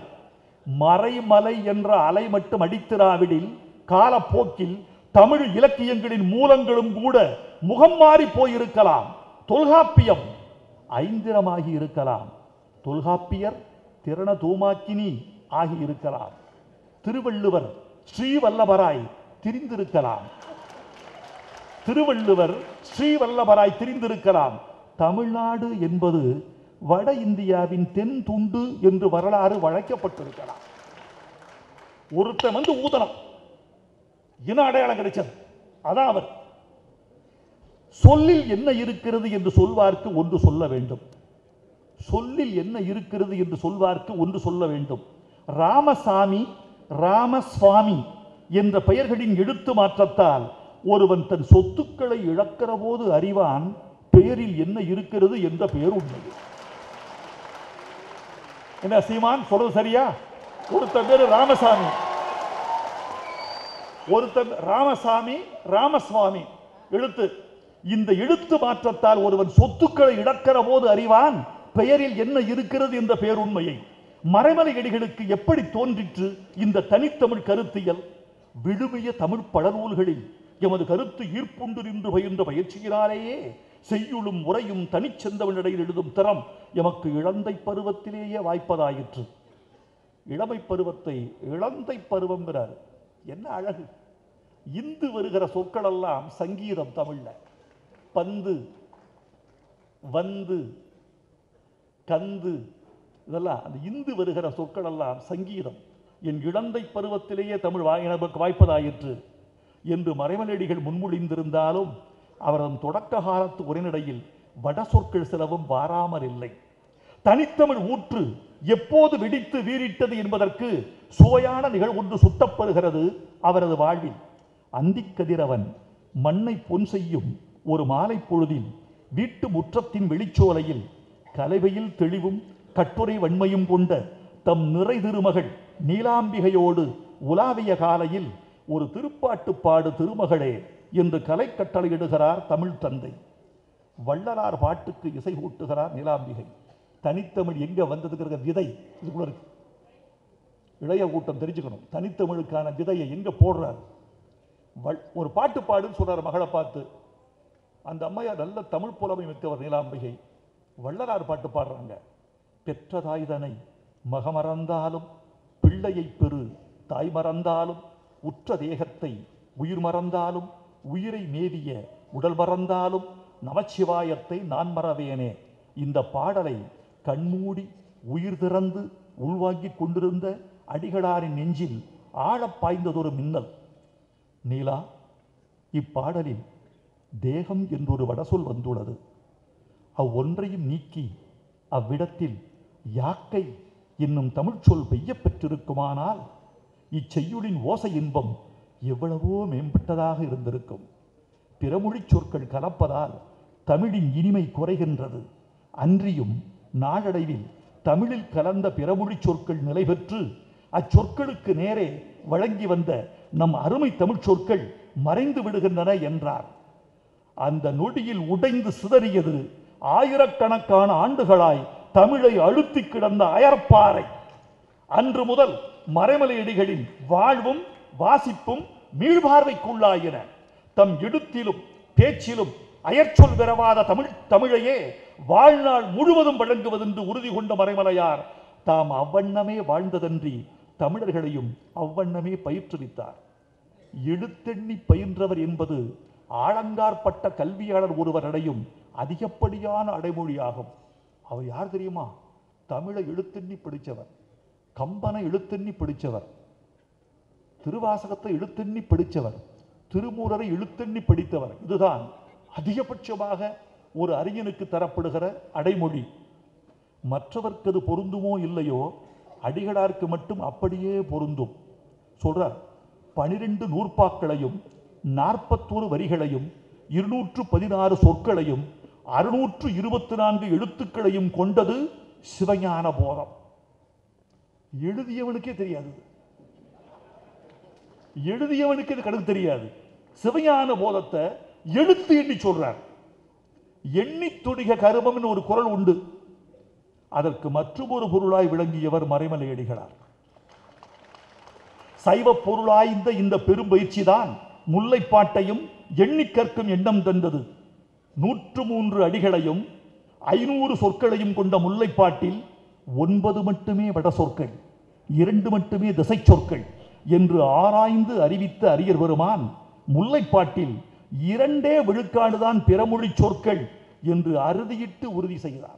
மறைமலை என்ற அலை மட்டும் அடித்திராவிடில் காலப்போக்கில் தமிழ் இலக்கியங்களின் மூலங்களும் கூட முகம் மாறி போயிருக்கலாம் தொல்காப்பியம் ஐந்திரமாகி இருக்கலாம் தொல்காப்பியர் திறன தூமாக்கினி ஆகி இருக்கலாம் திருவள்ளுவர் ஸ்ரீவல்லபராய் திரிந்திருக்கலாம் திருவள்ளுவர் ஸ்ரீவல்லபராய் திரிந்திருக்கலாம் தமிழ்நாடு என்பது வட இந்தியாவின் தென் துண்டு என்று வரலாறு வழக்கப்பட்டிருக்கலாம் ஒருத்தன் வந்து ஊதனம் இன அடையாளம் கிடைச்சது அதான் அவர் சொல்லில் என்ன இருக்கிறது என்று சொல்வார்க்கு ஒன்று சொல்ல வேண்டும் சொல்லில் என்ன இருக்கிறது என்று சொல்வார்க்கு ஒன்று சொல்ல வேண்டும் ராமசாமி ராமசுவாமி என்ற பெயர்களின் எழுத்து மாற்றத்தால் ஒருவன் தன் சொத்துக்களை இழக்கிற போது அறிவான் பெயரில் என்ன இருக்கிறது என்ற பெயர் உண்மை என்ன சீமான் சொல்றது சரியா ஒருத்தன் பேரு ராமசாமி ஒருத்தன் ராமசாமி ராமசுவாமி எழுத்து இந்த எழுத்து மாற்றத்தால் ஒருவன் சொத்துக்களை இழக்கிற போது அறிவான் பெயரில் என்ன இருக்கிறது என்ற பேருண்மையை மறைமலை அடிகளுக்கு எப்படி தோன்றிற்று இந்த தனித்தமிழ் கருத்தியல் விழுமிய தமிழ் பழநூல்களில் எமது கருத்து ஈர்ப்புண்டு நின்று பயின்ற பயிற்சியினாலேயே செய்யுளும் முறையும் தனிச்செந்தவனிடையில் எழுதும் திறம் எமக்கு இளந்தை பருவத்திலேயே வாய்ப்பதாயிற்று இளமை பருவத்தை இளந்தை பருவம்ங்கிறார் என்ன அழகு இந்து வருகிற சொற்கள் எல்லாம் சங்கீதம் தமிழ்ல பந்து வந்து கந்து இதெல்லாம் அந்த இந்து வருகிற சொற்கள் எல்லாம் சங்கீதம் என் இளந்தை பருவத்திலேயே தமிழ் வாய் நமக்கு வாய்ப்பதாயிற்று என்று மறைமலடிகள் முன்மொழிந்திருந்தாலும் அவரது தொடக்க காலத்து உரைநடையில் வட சொற்கள் சிலவும் வாராமல் இல்லை தனித்தமிழ் ஊற்று எப்போது வெடித்து வீறிட்டது என்பதற்கு சுவையான நிகழ்வொன்று சுட்டப்படுகிறது அவரது வாழ்வில் அந்திக் கதிரவன் மண்ணை பொன் செய்யும் ஒரு மாலை பொழுதில் வீட்டு முற்றத்தின் வெளிச்சோலையில் கலைவையில் தெளிவும் கட்டுரை வன்மையும் கொண்ட தம் நிறை திருமகள் நீலாம்பிகையோடு உலாவிய காலையில் ஒரு திருப்பாட்டு பாடு திருமகளே என்று கலை கட்டளையிடுகிறார் தமிழ் தந்தை வள்ளலார் பாட்டுக்கு இசை கூட்டுகிறார் நீலாம்பிகை தனித்தமிழ் எங்க வந்ததுங்கிற விதை இதுக்குள்ள இருக்கு இளைய கூட்டம் தெரிஞ்சுக்கணும் தனித்தமிழுக்கான விதையை எங்க போடுறார் வள்- ஒரு பாட்டு பாடுன்னு சொல்றாரு மகளை பார்த்து அந்த அம்மையார் நல்ல தமிழ் புலமை மிக்கவர் நீலாம்பிகை வள்ளலார் பாட்டு பாடுறாங்க பெற்ற தாய்தனை மகமறந்தாலும் பிள்ளையை பெறு தாய் மறந்தாலும் உற்ற தேகத்தை உயிர் மறந்தாலும் உயிரை மேவிய உடல் மறந்தாலும் நமச்சிவாயத்தை நான் மறவேனே இந்த பாடலை கண்மூடி உயிர் திறந்து உள்வாங்கிக் கொண்டிருந்த அடிகளாரின் நெஞ்சில் ஆழப் பாய்ந்ததொரு மின்னல் நீலா இப்பாடலில் தேகம் என்றொரு வடசொல் வந்துள்ளது அவ்வொன்றையும் நீக்கி அவ்விடத்தில் யாக்கை என்னும் தமிழ்ச்சொல் பெய்யப் பெற்றிருக்குமானால் இச்செய்யுளின் ஓசை இன்பம் எவ்வளவோ மேம்பட்டதாக இருந்திருக்கும் பிறமொழிச் சொற்கள் கலப்பதால் தமிழின் இனிமை குறைகின்றது அன்றியும் நாளடைவில் தமிழில் கலந்த பிறமொழிச் சொற்கள் நிலை பெற்று அச்சொற்களுக்கு நேரே வழங்கி வந்த நம் அருமை தமிழ்ச் சொற்கள் மறைந்து விடுகின்றன என்றார் அந்த நொடியில் உடைந்து சிதறியது ஆயிரக்கணக்கான ஆண்டுகளாய் தமிழை அழுத்தி கிடந்த அயற்பாறை அன்று முதல் மறைமலையடிகளின் வாழ்வும் வாசிப்பும் மீள்பார்வைக்குள்ளாயின தம் எழுத்திலும் பேச்சிலும் அயற்சொல் பெறவாத தமிழ் தமிழையே வாழ்நாள் முழுவதும் வழங்குவதென்று உறுதி கொண்ட மறைமலையார் தாம் அவ்வண்ணமே வாழ்ந்ததன்றி தமிழர்களையும் அவ்வண்ணமே பயிற்றுவித்தார் எழுத்தெண்ணி பயின்றவர் என்பது ஆழங்காற்பட்ட கல்வியாளர் ஒருவர் அடையும் அதிகப்படியான அடைமொழியாகும் அவர் யார் தெரியுமா தமிழை எழுத்தெண்ணி படித்தவர் கம்பனை எழுத்தெண்ணி படித்தவர் திருவாசகத்தை எழுத்தெண்ணி படித்தவர் திருமூலரை எழுத்தெண்ணி படித்தவர் இதுதான் அதிகபட்சமாக ஒரு அறிஞனுக்கு தரப்படுகிற அடைமொழி மற்றவர்க்கு அது பொருந்துமோ இல்லையோ அடிகளாருக்கு மட்டும் அப்படியே பொருந்தும் சொல்றார் பனிரெண்டு நூற்பாக்களையும் நாற்பத்தோரு வரிகளையும் இருநூற்று பதினாறு சொற்களையும் அறுநூற்று இருபத்தி நான்கு எழுத்துக்களையும் கொண்டது சிவஞான போதம் எழுதியவனுக்கே தெரியாது எழுதியவனுக்கு இது கணக்கு தெரியாது சிவஞான போதத்தை எழுத்து எண்ணி சொல்றார் எண்ணி துடிக கருமம்னு ஒரு குரல் உண்டு அதற்கு மற்றொரு பொருளாய் விளங்கியவர் மறைமலையடிகளார் சைவ பொருளாய்ந்த இந்த பெரும் பயிற்சி தான் முல்லைப்பாட்டையும் எண்ணி கற்கும் எண்ணம் தந்தது நூற்று மூன்று அடிகளையும் ஐநூறு சொற்களையும் கொண்ட முல்லைப்பாட்டில் ஒன்பது மட்டுமே வட சொற்கள் இரண்டு மட்டுமே திசை சொற்கள் என்று ஆராய்ந்து அறிவித்த அரியர் பெருமான் முல்லைப்பாட்டில் இரண்டே விழுக்காடுதான் பிறமொழி சொற்கள் என்று அறுதியிட்டு உறுதி செய்தார்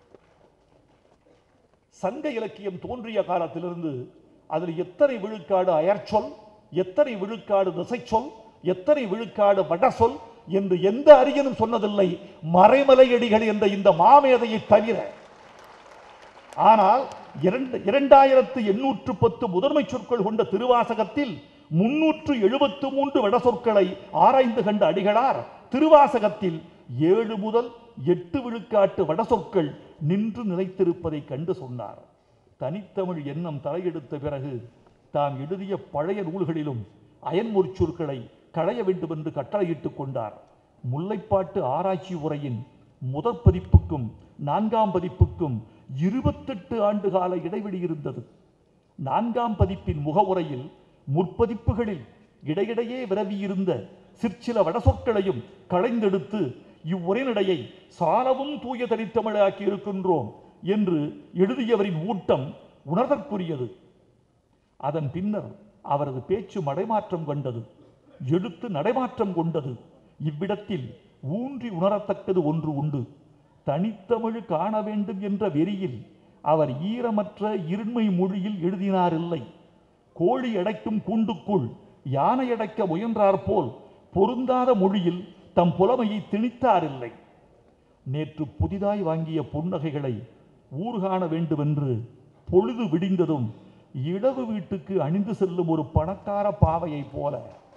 சங்க இலக்கியம் தோன்றிய காலத்திலிருந்து அதில் எத்தனை விழுக்காடு அயற்சொல் எத்தனை விழுக்காடு திசைச்சொல் எத்தனை விழுக்காடு வடசொல் என்று எந்த அறிஞனும் சொன்னதில்லை மறைமலையடிகள் என்ற இந்த மாமேதையை தவிர ஆனால் இரண்டு இரண்டாயிரத்து எண்ணூற்று பத்து முதன்மை சொற்கள் கொண்ட திருவாசகத்தில் முன்னூற்று எழுபத்து மூன்று வட சொற்களை ஆராய்ந்து கண்ட அடிகளார் திருவாசகத்தில் ஏழு முதல் எட்டு விழுக்காட்டு வட சொற்கள் நின்று நிலைத்திருப்பதை கண்டு சொன்னார் தனித்தமிழ் எண்ணம் தலையெடுத்த பிறகு தாம் எழுதிய பழைய நூல்களிலும் அயன்மொழி சொற்களை களைய வேண்டும் என்று கட்டளையிட்டுக் கொண்டார் முல்லைப்பாட்டு ஆராய்ச்சி உரையின் முதற் பதிப்புக்கும் நான்காம் பதிப்புக்கும் இருபத்தெட்டு ஆண்டு கால இடைவெளி இருந்தது நான்காம் பதிப்பின் முகவுரையில் முற்பதிப்புகளில் இடையிடையே விரவியிருந்த சிற்சில வடசொற்களையும் களைந்தெடுத்து இவ்வுரைநடையை சாலவும் தூய தனித்தமிழாக்கி இருக்கின்றோம் என்று எழுதியவரின் ஊட்டம் உணர்தற்குரியது அதன் பின்னர் அவரது பேச்சு மடைமாற்றம் கொண்டது எழுத்து நடைமாற்றம் கொண்டது இவ்விடத்தில் ஊன்றி உணரத்தக்கது ஒன்று உண்டு தனித்தமிழ் காண வேண்டும் என்ற வெறியில் அவர் ஈரமற்ற இருண்மை மொழியில் எழுதினாரில்லை கோழி அடைக்கும் கூண்டுக்குள் யானை அடைக்க முயன்றார் போல் பொருந்தாத மொழியில் தம் புலமையை திணித்தாரில்லை நேற்று புதிதாய் வாங்கிய புன்னகைகளை ஊர்காண வேண்டுமென்று பொழுது விடிந்ததும் இடவு வீட்டுக்கு அணிந்து செல்லும் ஒரு பணக்கார பாவையைப் போல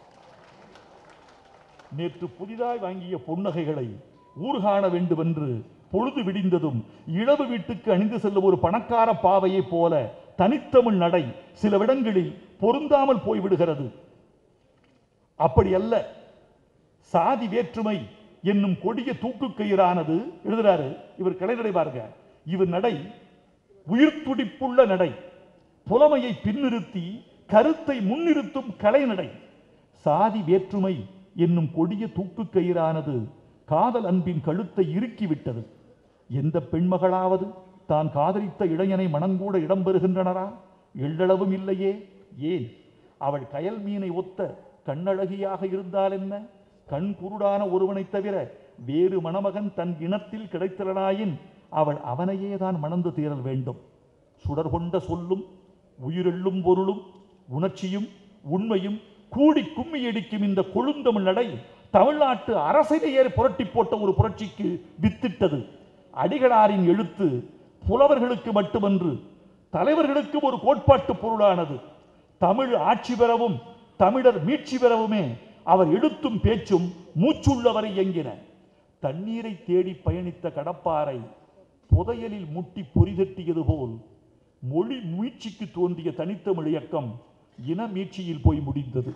நேற்று புதிதாய் வாங்கிய புன்னகைகளை ஊர்காண வேண்டுமென்று பொழுது விடிந்ததும் இளவு வீட்டுக்கு அணிந்து செல்லும் ஒரு பணக்கார பாவையைப் போல தனித்தமிழ் நடை சில இடங்களில் பொருந்தாமல் போய்விடுகிறது அப்படி அல்ல சாதி வேற்றுமை என்னும் கொடிய தூக்கு கயிறானது எழுதுறாரு இவர் கலைநடை பாருங்க இவர் நடை உயிர் துடிப்புள்ள நடை புலமையை பின்னிறுத்தி கருத்தை முன்னிறுத்தும் கலைநடை சாதி வேற்றுமை என்னும் கொடிய தூக்கு கயிறானது காதல் அன்பின் கழுத்தை இறுக்கிவிட்டது எந்த பெண்மகளாவது தான் காதலித்த இளைஞனை மனங்கூட இடம்பெறுகின்றனரா எள்ளளவும் இல்லையே ஏன் அவள் கயல் மீனை ஒத்த கண்ணழகியாக இருந்தால் என்ன கண் குருடான ஒருவனைத் தவிர வேறு மணமகன் தன் இனத்தில் கிடைத்திலனாயின் அவள் அவனையே தான் மணந்து தீரல் வேண்டும் சுடர் கொண்ட சொல்லும் உயிரெள்ளும் பொருளும் உணர்ச்சியும் உண்மையும் கூடி கும்மி அடிக்கும் இந்த கொழுந்தமிழ் நடை தமிழ்நாட்டு அரசியலையே புரட்டி போட்ட ஒரு புரட்சிக்கு வித்திட்டது அடிகளாரின் எழுத்து புலவர்களுக்கு மட்டுமன்று தலைவர்களுக்கும் ஒரு கோட்பாட்டு பொருளானது தமிழ் ஆட்சி பெறவும் தமிழர் மீட்சி பெறவுமே அவர் எழுத்தும் பேச்சும் மூச்சுள்ளவரை என்கின தண்ணீரை தேடி பயணித்த கடப்பாரை புதையலில் முட்டி பொறிதட்டியது போல் மொழி மீட்சிக்கு தோன்றிய தனித்தமிழ் இயக்கம் இன மீட்சியில் போய் முடிந்தது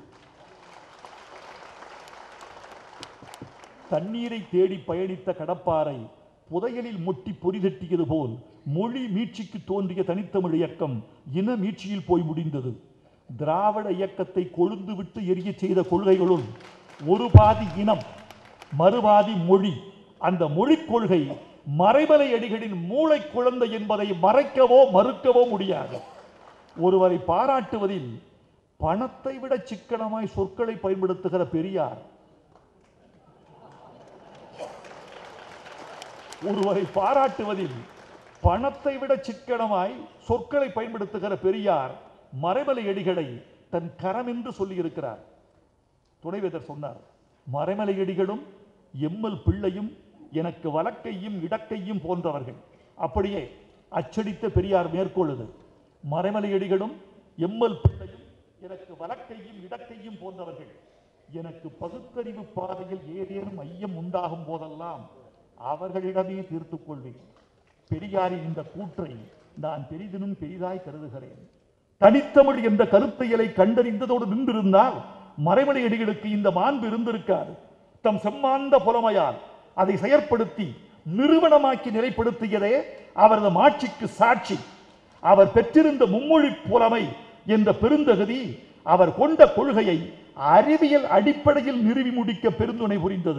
தண்ணீரை தேடி பயணித்த கடப்பாரை புதையலில் முட்டி பொறிதட்டியது போல் மொழி மீட்சிக்கு தோன்றிய தனித்தமிழ் இயக்கம் இன மீட்சியில் போய் முடிந்தது திராவிட இயக்கத்தை கொழுந்து விட்டு எரியச் செய்த கொள்கைகளுள் ஒரு பாதி இனம் மறுபாதி மொழி அந்த மொழிக் கொள்கை மறைமலை அடிகளின் மூளை குழந்தை என்பதை மறைக்கவோ மறுக்கவோ முடியாது ஒருவரை பாராட்டுவதில் பணத்தை விட சிக்கனமாய் சொற்களை பயன்படுத்துகிற பெரியார் ஒருவரை பாராட்டுவதில் பணத்தை விட சிக்கனமாய் சொற்களை பயன்படுத்துகிற பெரியார் மறைமலை அடிகளை தன் கரம் என்று சொல்லியிருக்கிறார் துணைவேதர் சொன்னார் மறைமலை அடிகளும் எம்மல் பிள்ளையும் எனக்கு வலக்கையும் இடக்கையும் போன்றவர்கள் அப்படியே அச்சடித்த பெரியார் மேற்கொள்ளுது மறைமலை அடிகளும் எம்மல் பிள்ளையும் எனக்கு வலக்கையும் இடக்கையும் போன்றவர்கள் எனக்கு பகுத்தறிவு பாதையில் ஏதேனும் ஐயம் உண்டாகும் போதெல்லாம் அவர்களிடமே தீர்த்துக் கொள்வேன் பெரியாரின் இந்த கூற்றை நான் பெரிதினும் பெரிதாய் கருதுகிறேன் தனித்தமிழ் என்ற கருத்தியலை கண்டறிந்ததோடு நின்றிருந்தால் மறைமலை அடிகளுக்கு இந்த மாண்பு இருந்திருக்காது தம் செம்மாந்த புலமையால் அதை செயற்படுத்தி நிறுவனமாக்கி நிலைப்படுத்தியதே அவரது ஆட்சிக்கு சாட்சி அவர் பெற்றிருந்த மும்மொழி புலமை என்ற பெருந்தகுதி அவர் கொண்ட கொள்கையை அறிவியல் அடிப்படையில் நிறுவி முடிக்க பெருந்துணை புரிந்தது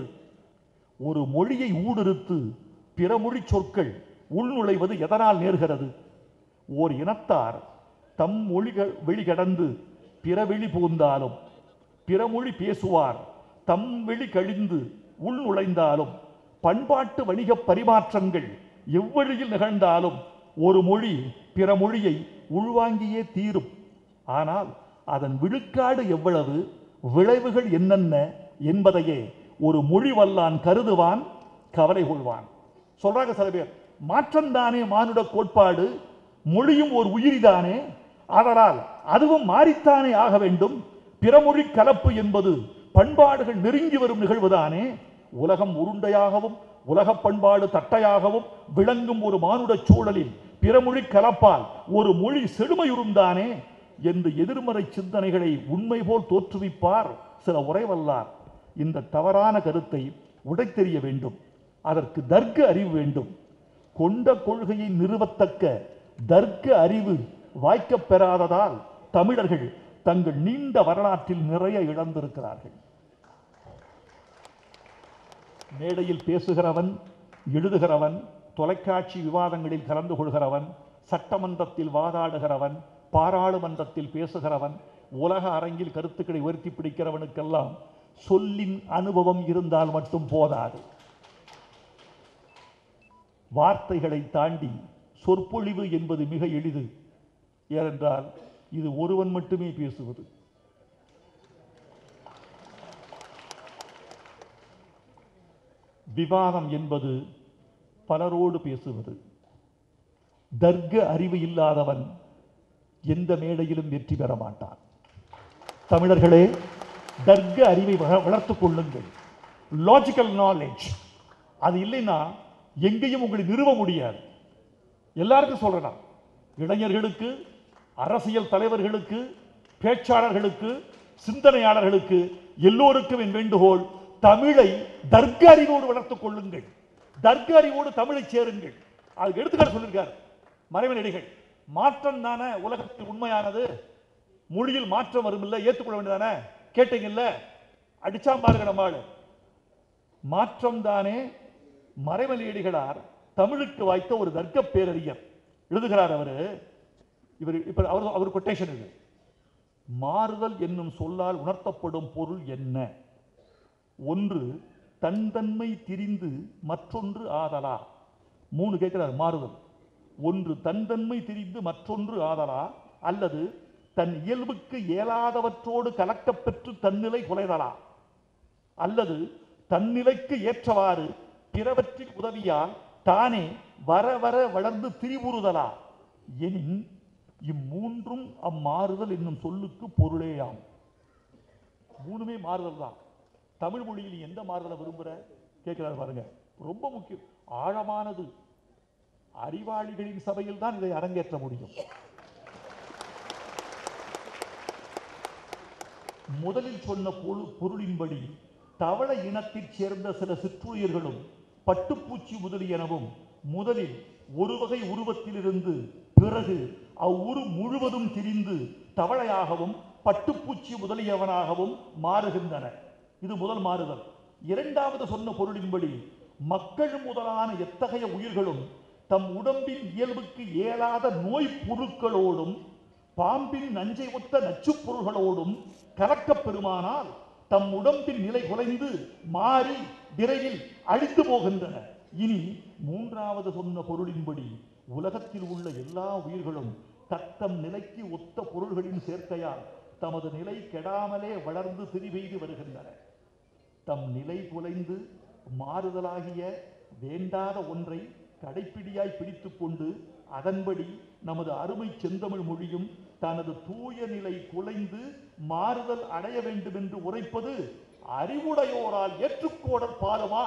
ஒரு மொழியை ஊடுருத்து பிற மொழி சொற்கள் உள்நுழைவது எதனால் நேர்கிறது ஓர் இனத்தார் தம் மொழிகள் வெளிகடந்து பிற வெளி புகுந்தாலும் பிற மொழி பேசுவார் தம் வெளி கழிந்து உள் நுழைந்தாலும் பண்பாட்டு வணிக பரிமாற்றங்கள் எவ்வழியில் நிகழ்ந்தாலும் ஒரு மொழி பிற மொழியை உள்வாங்கியே தீரும் ஆனால் அதன் விழுக்காடு எவ்வளவு விளைவுகள் என்னென்ன என்பதையே ஒரு மொழி வல்லான் கருதுவான் கவலை கொள்வான் சொல்றாங்க சில பேர் மாற்றம்தானே மானுட கோட்பாடு மொழியும் ஒரு உயிரிதானே அதனால் அதுவும் மாறித்தானே ஆக வேண்டும் பிறமொழி கலப்பு என்பது பண்பாடுகள் நெருங்கி வரும் நிகழ்வுதானே உலகம் உருண்டையாகவும் உலக பண்பாடு தட்டையாகவும் விளங்கும் ஒரு மானுட சூழலில் பிறமொழி கலப்பால் ஒரு மொழி செழுமையுறுந்தானே என்று எதிர்மறை சிந்தனைகளை உண்மை போல் தோற்றுவிப்பார் சில உரைவல்லார் இந்த தவறான கருத்தை உடைத்தெறிய வேண்டும் அதற்கு தர்க்க அறிவு வேண்டும் கொண்ட கொள்கையை நிறுவத்தக்க தர்க்க அறிவு வாய்க்கப் பெறாததால் தமிழர்கள் தங்கள் நீண்ட வரலாற்றில் நிறைய இழந்திருக்கிறார்கள் மேடையில் பேசுகிறவன் எழுதுகிறவன் தொலைக்காட்சி விவாதங்களில் கலந்து கொள்கிறவன் சட்டமன்றத்தில் வாதாடுகிறவன் பாராளுமன்றத்தில் பேசுகிறவன் உலக அரங்கில் கருத்துக்களை உயர்த்தி பிடிக்கிறவனுக்கெல்லாம் சொல்லின் அனுபவம் இருந்தால் மட்டும் போதாது வார்த்தைகளை தாண்டி சொற்பொழிவு என்பது மிக எளிது ஏனென்றால் இது ஒருவன் மட்டுமே பேசுவது விவாதம் என்பது பலரோடு பேசுவது தர்க்க அறிவு இல்லாதவன் எந்த மேடையிலும் வெற்றி பெற மாட்டான் தமிழர்களே தர்க்க அறிவை வள- வளர்த்துக் கொள்ளுங்கள் லாஜிக்கல் நாலேஜ் அது இல்லைன்னா எங்கேயும் உங்களை நிறுவ முடியாது எல்லாருக்கும் சொல்றேன் நான். இளைஞர்களுக்கு அரசியல் தலைவர்களுக்கு பேச்சாளர்களுக்கு சிந்தனையாளர்களுக்கு எல்லோருக்கும் என் வேண்டுகோள் தமிழை தர்க்க அறிவோடு வளர்த்துக் கொள்ளுங்கள் தர்க்க அறிவோடு தமிழை சேருங்கள் அதுக்கு எடுத்துக்காட்டு சொல்லியிருக்கார் மறைவனடிகள் மாற்றம் தானே உலகத்தில் உண்மையானது மொழியில் மாற்றம் வரும் இல்லை ஏற்றுக்கொள்ள வேண்டியதானே கேட்டீங்கல்ல அடிச்சா பாருங்க நம்ம ஆளு மாற்றம் தானே மறைமலையடிகளார் தமிழுக்கு வாய்த்த ஒரு தர்க்க பேரறிஞர் எழுதுகிறார் அவரு இவர் இப்ப அவர் அவர் கொட்டேஷன் இது மாறுதல் என்னும் சொல்லால் உணர்த்தப்படும் பொருள் என்ன ஒன்று தன்தன்மை திரிந்து மற்றொன்று ஆதலா மூணு கேட்கிறார் மாறுதல் ஒன்று தன்தன்மை திரிந்து மற்றொன்று ஆதலா அல்லது தன் இயல்புக்கு இயலாதவற்றோடு கலக்கப் பெற்று தன்னிலை குலைதலா அல்லது தன்னிலைக்கு ஏற்றவாறு பிறவற்றின் உதவியால் தானே வர வர வளர்ந்து திரிபுறுதலா எனின் இம்மூன்றும் அம்மாறுதல் என்னும் சொல்லுக்கு பொருளேயாம் மூணுமே மாறுதல் தான் தமிழ் மொழியில் நீ எந்த மாறுதலை விரும்புற கேட்கிறாரு பாருங்க ரொம்ப முக்கியம் ஆழமானது அறிவாளிகளின் சபையில் தான் இதை அரங்கேற்ற முடியும் முதலில் சொன்ன பொரு- பொருளின்படி தவள இனத்தைச் சேர்ந்த சில சிற்றுயிர்களும் பட்டுப்பூச்சி முதலியனவும் முதலில் ஒரு வகை உருவத்திலிருந்து பிறகு அவ்வுரு முழுவதும் திரிந்து தவளையாகவும் பட்டுப்பூச்சி முதலியவனாகவும் மாறுகின்றன இது முதல் மாறுதல் இரண்டாவது சொன்ன பொருளின்படி மக்கள் முதலான எத்தகைய உயிர்களும் தம் உடம்பின் இயல்புக்கு இயலாத நோய் பொருட்களோடும் பாம்பின் நஞ்சை ஒத்த நச்சுப் பொருள்களோடும் கலக்கப் பெறுமானால் தம் உடம்பின் நிலை குலைந்து மாறி விரைவில் அழிந்து போகின்றன இனி மூன்றாவது சொன்ன பொருளின்படி உலகத்தில் உள்ள எல்லா உயிர்களும் தத்தம் நிலைக்கு ஒத்த பொருள்களின் சேர்க்கையால் தமது நிலை கெடாமலே வளர்ந்து திரிவெய்து வருகின்றன தம் நிலை குலைந்து மாறுதலாகிய வேண்டாத ஒன்றை கடைப்பிடியாய் பிடித்துக் கொண்டு அதன்படி நமது அருமை செந்தமிழ் மொழியும் தனது தூய நிலை குலைந்து மாறுதல் அடைய வேண்டும் என்று உரைப்பது அறிவுடையோரால் ஏற்றுக்கோடல் பாருமா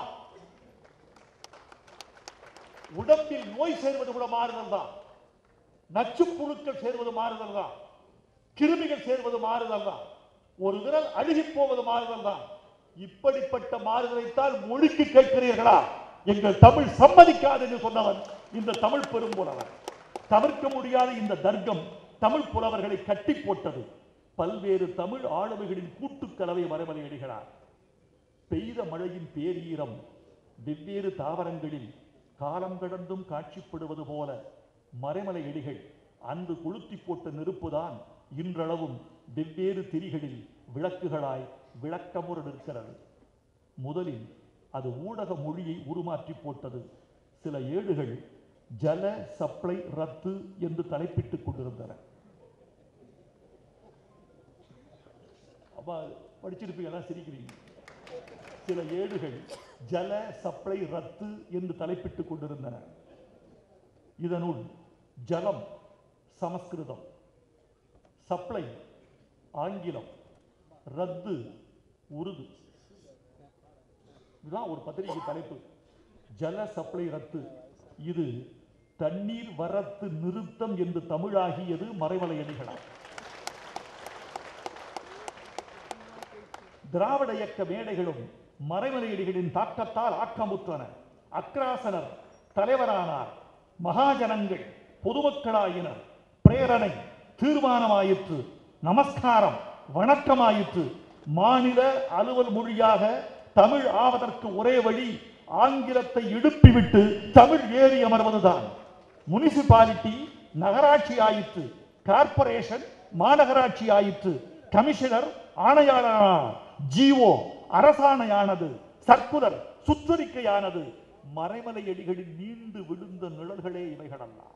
உடம்பில் நோய் சேர்வது கூட மாறுதல் தான் நச்சுப் புழுக்கள் சேர்வது மாறுதல் தான் கிருமிகள் சேர்வது மாறுதல் தான் ஒரு விரல் அழுகி போவது மாறுதல் தான் இப்படிப்பட்ட மாறுதலைத்தான் மொழிக்கு கேட்கிறீர்களா எங்கள் தமிழ் சம்மதிக்காது என்று சொன்னவன் இந்த தமிழ் பெரும்புலவர் தவிர்க்க முடியாத இந்த தர்க்கம் தமிழ் புலவர்களை கட்டி போட்டது பல்வேறு தமிழ் ஆளுமைகளின் கூட்டுக்கலவை வரவழையிடுகிறார் பெய்த மழையின் பேரீரம் வெவ்வேறு தாவரங்களில் காலம் கடந்தும் காட்சிப்படுவது போல மறைமலை எடிகள் அன்று கொளுத்தி போட்ட நெருப்புதான் இன்றளவும் வெவ்வேறு திரிகளில் விளக்குகளாய் விளக்கமுற நிற்கிறது முதலில் அது ஊடக மொழியை உருமாற்றி போட்டது சில ஏடுகள் ஜல சப்ளை ரத்து என்று தலைப்பிட்டுக் கொண்டிருந்தன அப்பா படிச்சிருப்பீங்களா சிரிக்கிறீங்க சில ஏடுகள் ஜல சப்ளை ரத்து என்று தலைப்பிட்டுக் கொண்டிருந்தன இதனுள் ஜலம் சமஸ்கிருதம் சப்ளை ஆங்கிலம் ரத்து உருது இதுதான் ஒரு பத்திரிகை தலைப்பு ஜல சப்ளை ரத்து இது தண்ணீர் வரத்து நிறுத்தம் என்று தமிழாகியது மறைமலை அடிகளார் திராவிட இயக்க மேடைகளும் மறைமலையடிகளின் தாக்கத்தால் ஆக்கமுற்றன அக்ராசனர் தலைவரானார் மகாஜனங்கள் பொதுமக்களாயினர் பிரேரணை தீர்மானமாயிற்று நமஸ்காரம் வணக்கமாயிற்று மாநில அலுவல் மொழியாக தமிழ் ஆவதற்கு ஒரே வழி ஆங்கிலத்தை இடுப்பிவிட்டு தமிழ் ஏறி அமர்வதுதான் முனிசிபாலிட்டி நகராட்சி ஆயிற்று கார்ப்பரேஷன் மாநகராட்சி ஆயிற்று கமிஷனர் ஆணையாளரானார் ஜிஓ அரசாணையானது சர்க்குலர் சுற்றறிக்கையானது மறைமலை அடிகளில் நீண்டு விழுந்த நிழல்களே இவைகளெல்லாம்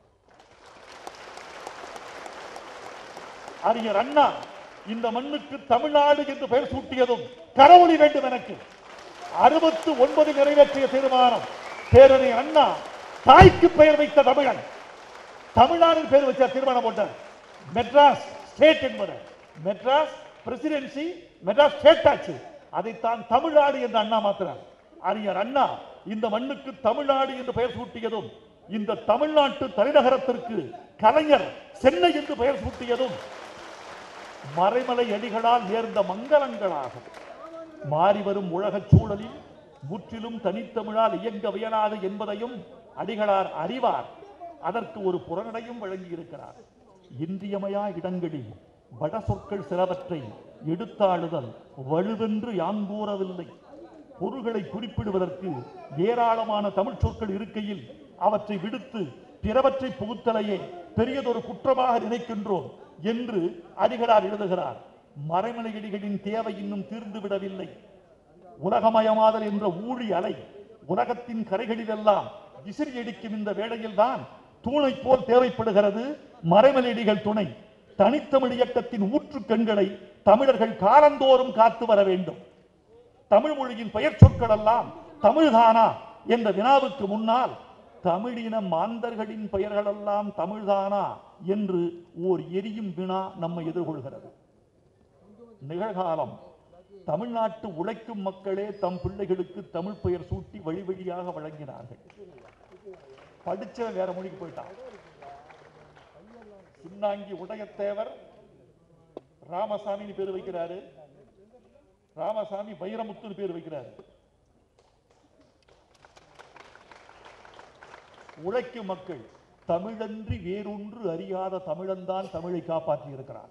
அறிஞர் அண்ணா இந்த மண்ணுக்கு தமிழ்நாடு என்று பெயர் சூட்டியதும் கரவொலி வேண்டும் எனக்கு அறுபத்து ஒன்பது நிறைவேற்றிய தீர்மானம் பேரறிஞர் அண்ணா தாய்க்கு பெயர் வைத்த தமிழன் தமிழ்நாடு பேர் வச்ச தீர்மானம் போட்டார் மெட்ராஸ் ஸ்டேட் என்பது மெட்ராஸ் பிரசிடென்சி மெட்ராஸ் ஸ்டேட் ஆச்சு அதைத்தான் தமிழ்நாடு என்று அண்ணா மாத்தினார் அறிஞர் அண்ணா இந்த மண்ணுக்கு தமிழ்நாடு என்று பெயர் சூட்டியதும் இந்த தமிழ்நாட்டு தலைநகரத்திற்கு கலைஞர் சென்னை என்று பெயர் சூட்டியதும் மறைமலை அடிகளால் நேர்ந்த மங்களங்களாகும் மாறிவரும் உலகச் சூழலில் முற்றிலும் தனித்தமிழால் இயங்க வியலாது என்பதையும் அடிகளார் அறிவார் அதற்கு ஒரு புறநடையும் வழங்கியிருக்கிறார் இன்றியமையா இடங்களில் வட சொற்கள் சிலவற்றை எடுத்தாளுதல் வலுவென்று யான் கூறவில்லை பொருள்களை குறிப்பிடுவதற்கு ஏராளமான தமிழ் சொற்கள் இருக்கையில் அவற்றை விடுத்து பிறவற்றை புகுத்தலையே பெரியதொரு குற்றமாக நினைக்கின்றோம் என்று அடிகளார் எழுதுகிறார் மறைமலையடிகளின் தேவை இன்னும் தீர்ந்து விடவில்லை உலகமயமாதல் என்ற ஊழி அலை உலகத்தின் கரைகளிலெல்லாம் விசிறி அடிக்கும் இந்த வேளையில்தான் தூணை போல் தேவைப்படுகிறது மறைமலையடிகள் துணை தனித்தமிழ் இயக்கத்தின் ஊற்று கண்களை தமிழர்கள் காலந்தோறும் காத்து வர வேண்டும் தமிழ் மொழியின் பெயர் சொற்கள் எல்லாம் தமிழ்தானா என்ற வினாவுக்கு முன்னால் தமிழின மாந்தர்களின் பெயர்களெல்லாம் தமிழ்தானா என்று ஓர் எரியும் வினா நம்மை எதிர்கொள்கிறது நிகழ்காலம் தமிழ்நாட்டு உழைக்கும் மக்களே தம் பிள்ளைகளுக்கு தமிழ் பெயர் சூட்டி வழி வழியாக வழங்கினார்கள் படிச்சவன் வேற மொழிக்கு போயிட்டான் சின்னாங்கி உடையத்தேவர் ராமசாமின்னு பேர் வைக்கிறாரு ராமசாமி வைரமுத்துன்னு பேர் வைக்கிறாரு உழைக்கும் மக்கள் தமிழன்றி வேறொன்று அறியாத தமிழன்தான் தமிழை காப்பாற்றி இருக்கிறார்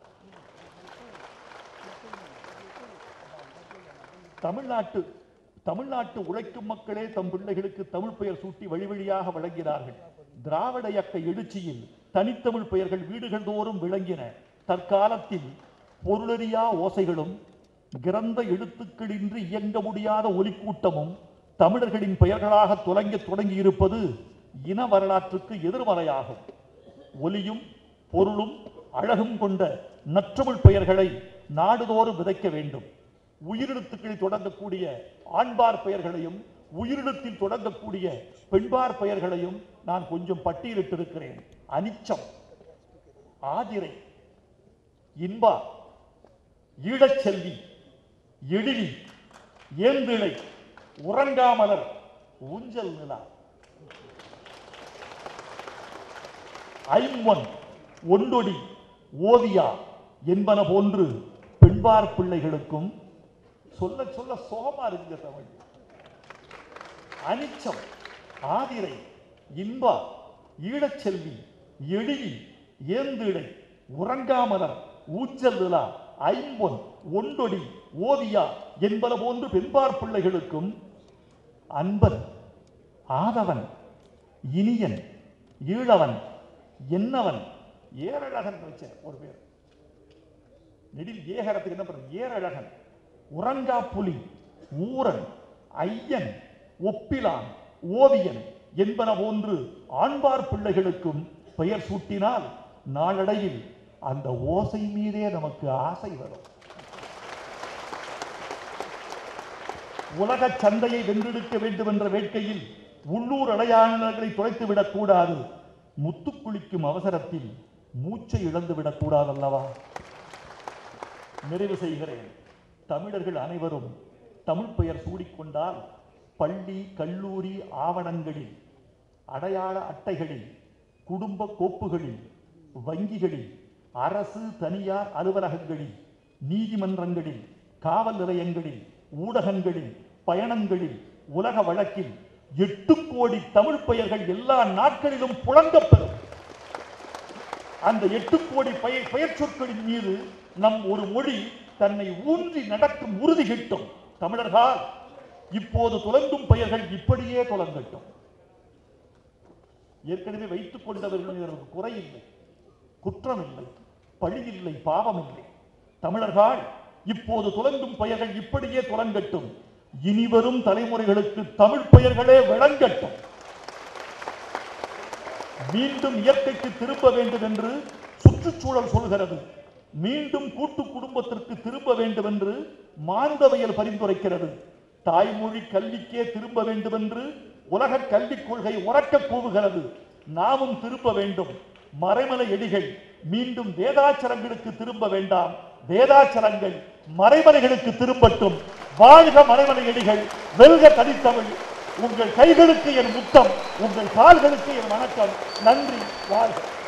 தமிழ்நாட்டு தமிழ்நாட்டு உழைக்கும் மக்களே தம் பிள்ளைகளுக்கு தமிழ் பெயர் சூட்டி வழி வழியாக வழங்கினார்கள் திராவிட இயக்க எழுச்சியில் தனித்தமிழ் பெயர்கள் வீடுகள் தோறும் விளங்கின தற்காலத்தில் பொருளறியா ஓசைகளும் கிரந்த எழுத்துக்களின்றி இயங்க முடியாத ஒலிக்கூட்டமும் தமிழர்களின் பெயர்களாக துலங்க தொடங்கி இருப்பது இன வரலாற்றுக்கு எதிர்மறையாகும் ஒலியும் பொருளும் அழகும் கொண்ட நற்றமிழ் பெயர்களை நாடுதோறும் விதைக்க வேண்டும் உயிரெழுத்துக்களில் தொடங்கக்கூடிய ஆண்பார் பெயர்களையும் உயிரெழுத்தில் தொடங்கக்கூடிய பெண்பார் பெயர்களையும் நான் கொஞ்சம் பட்டியலிட்டிருக்கிறேன் அனிச்சம் ஆதிரை இன்பா ஈழச்செல்வி எழிலி ஏந்திழை உறங்காமலர் ஊஞ்சல் நிலா ஐம்பொன் ஒண்டொடி ஓவியா என்பன போன்று பெண்பார் பிள்ளைகளுக்கும் சொல்ல சொல்ல சோகமா இருக்குங்க தமிழ் அனிச்சம் ஆதிரை இன்பா ஈழச்செல்வி எழிலி ஏந்திழை உறங்காமலர் ஊஞ்சல் விழா ஐம்பொன் ஒண்டொடி ஓவியா என்பன போன்று பெண்பார் பிள்ளைகளுக்கும் அன்பன் ஆதவன் இனியன் ஈழவன் என்னவன் ஏரழகன் வச்ச ஒரு பேர் நெடில் ஏகரத்துக்கு என்ன பண்றது ஏரழகன் உறங்கா புலி ஊரன் ஐயன் ஒப்பிலான் ஓவியன் என்பன போன்று ஆண்பார் பிள்ளைகளுக்கும் பெயர் சூட்டினால் நாளடைவில் அந்த ஓசை மீதே நமக்கு ஆசை வரும் உலக சந்தையை வென்றெடுக்க வேண்டும் என்ற வேட்கையில் உள்ளூர் அடையாளங்களை தொலைத்து விடக்கூடாது முத்து குளிக்கும் அவசரத்தில் மூச்சை இழந்து விடக்கூடாது அல்லவா நிறைவு செய்கிறேன் தமிழர்கள் அனைவரும் தமிழ் பெயர் சூடிக்கொண்டால் பள்ளி கல்லூரி ஆவணங்களில் அடையாள அட்டைகளில் குடும்ப கோப்புகளில் வங்கிகளில் அரசு தனியார் அலுவலகங்களில் நீதிமன்றங்களில் காவல் நிலையங்களில் ஊடகங்களில் பயணங்களில் உலக வழக்கில் எட்டு கோடி தமிழ் பெயர்கள் எல்லா நாட்களிலும் புழங்கப்பெறும் அந்த எட்டு கோடி பெயர் பெயர் சொற்களின் மீது நம் ஒரு மொழி தன்னை ஊன்றி நடக்கும் உறுதி கிட்டும் தமிழர்கள் இப்போது துலங்கும் பெயர்கள் இப்படியே துலங்கட்டும் ஏற்கனவே வைத்துக் கொண்டவர்கள் குறை இல்லை குற்றம் இல்லை பழி இல்லை பாவம் இல்லை தமிழர்கள் இப்போது துலங்கும் பெயர்கள் இப்படியே துலங்கட்டும் இனிவரும் தலைமுறைகளுக்கு தமிழ் பெயர்களே விளங்கட்டும் மீண்டும் இயற்கைக்கு திரும்ப வேண்டும் என்று சுற்றுச்சூழல் சொல்கிறது மீண்டும் கூட்டு குடும்பத்திற்கு திரும்ப வேண்டும் என்று மானுடவியல் பரிந்துரைக்கிறது தாய்மொழி கல்விக்கே திரும்ப வேண்டும் என்று உலக கல்விக் கொள்கை உறக்க கூவுகிறது நாமும் திரும்ப வேண்டும் மறைமலை எடிகள் மீண்டும் வேதாச்சரங்களுக்கு திரும்ப வேண்டாம் வேதாச்சரங்கள் மறைமலைகளுக்கு திரும்பட்டும் வாழ்க மறைமலை எடிகள் வெல்க தனித்தமிழ் உங்கள் கைகளுக்கு என் முத்தம் உங்கள் கால்களுக்கு என் வணக்கம் நன்றி வாழ்க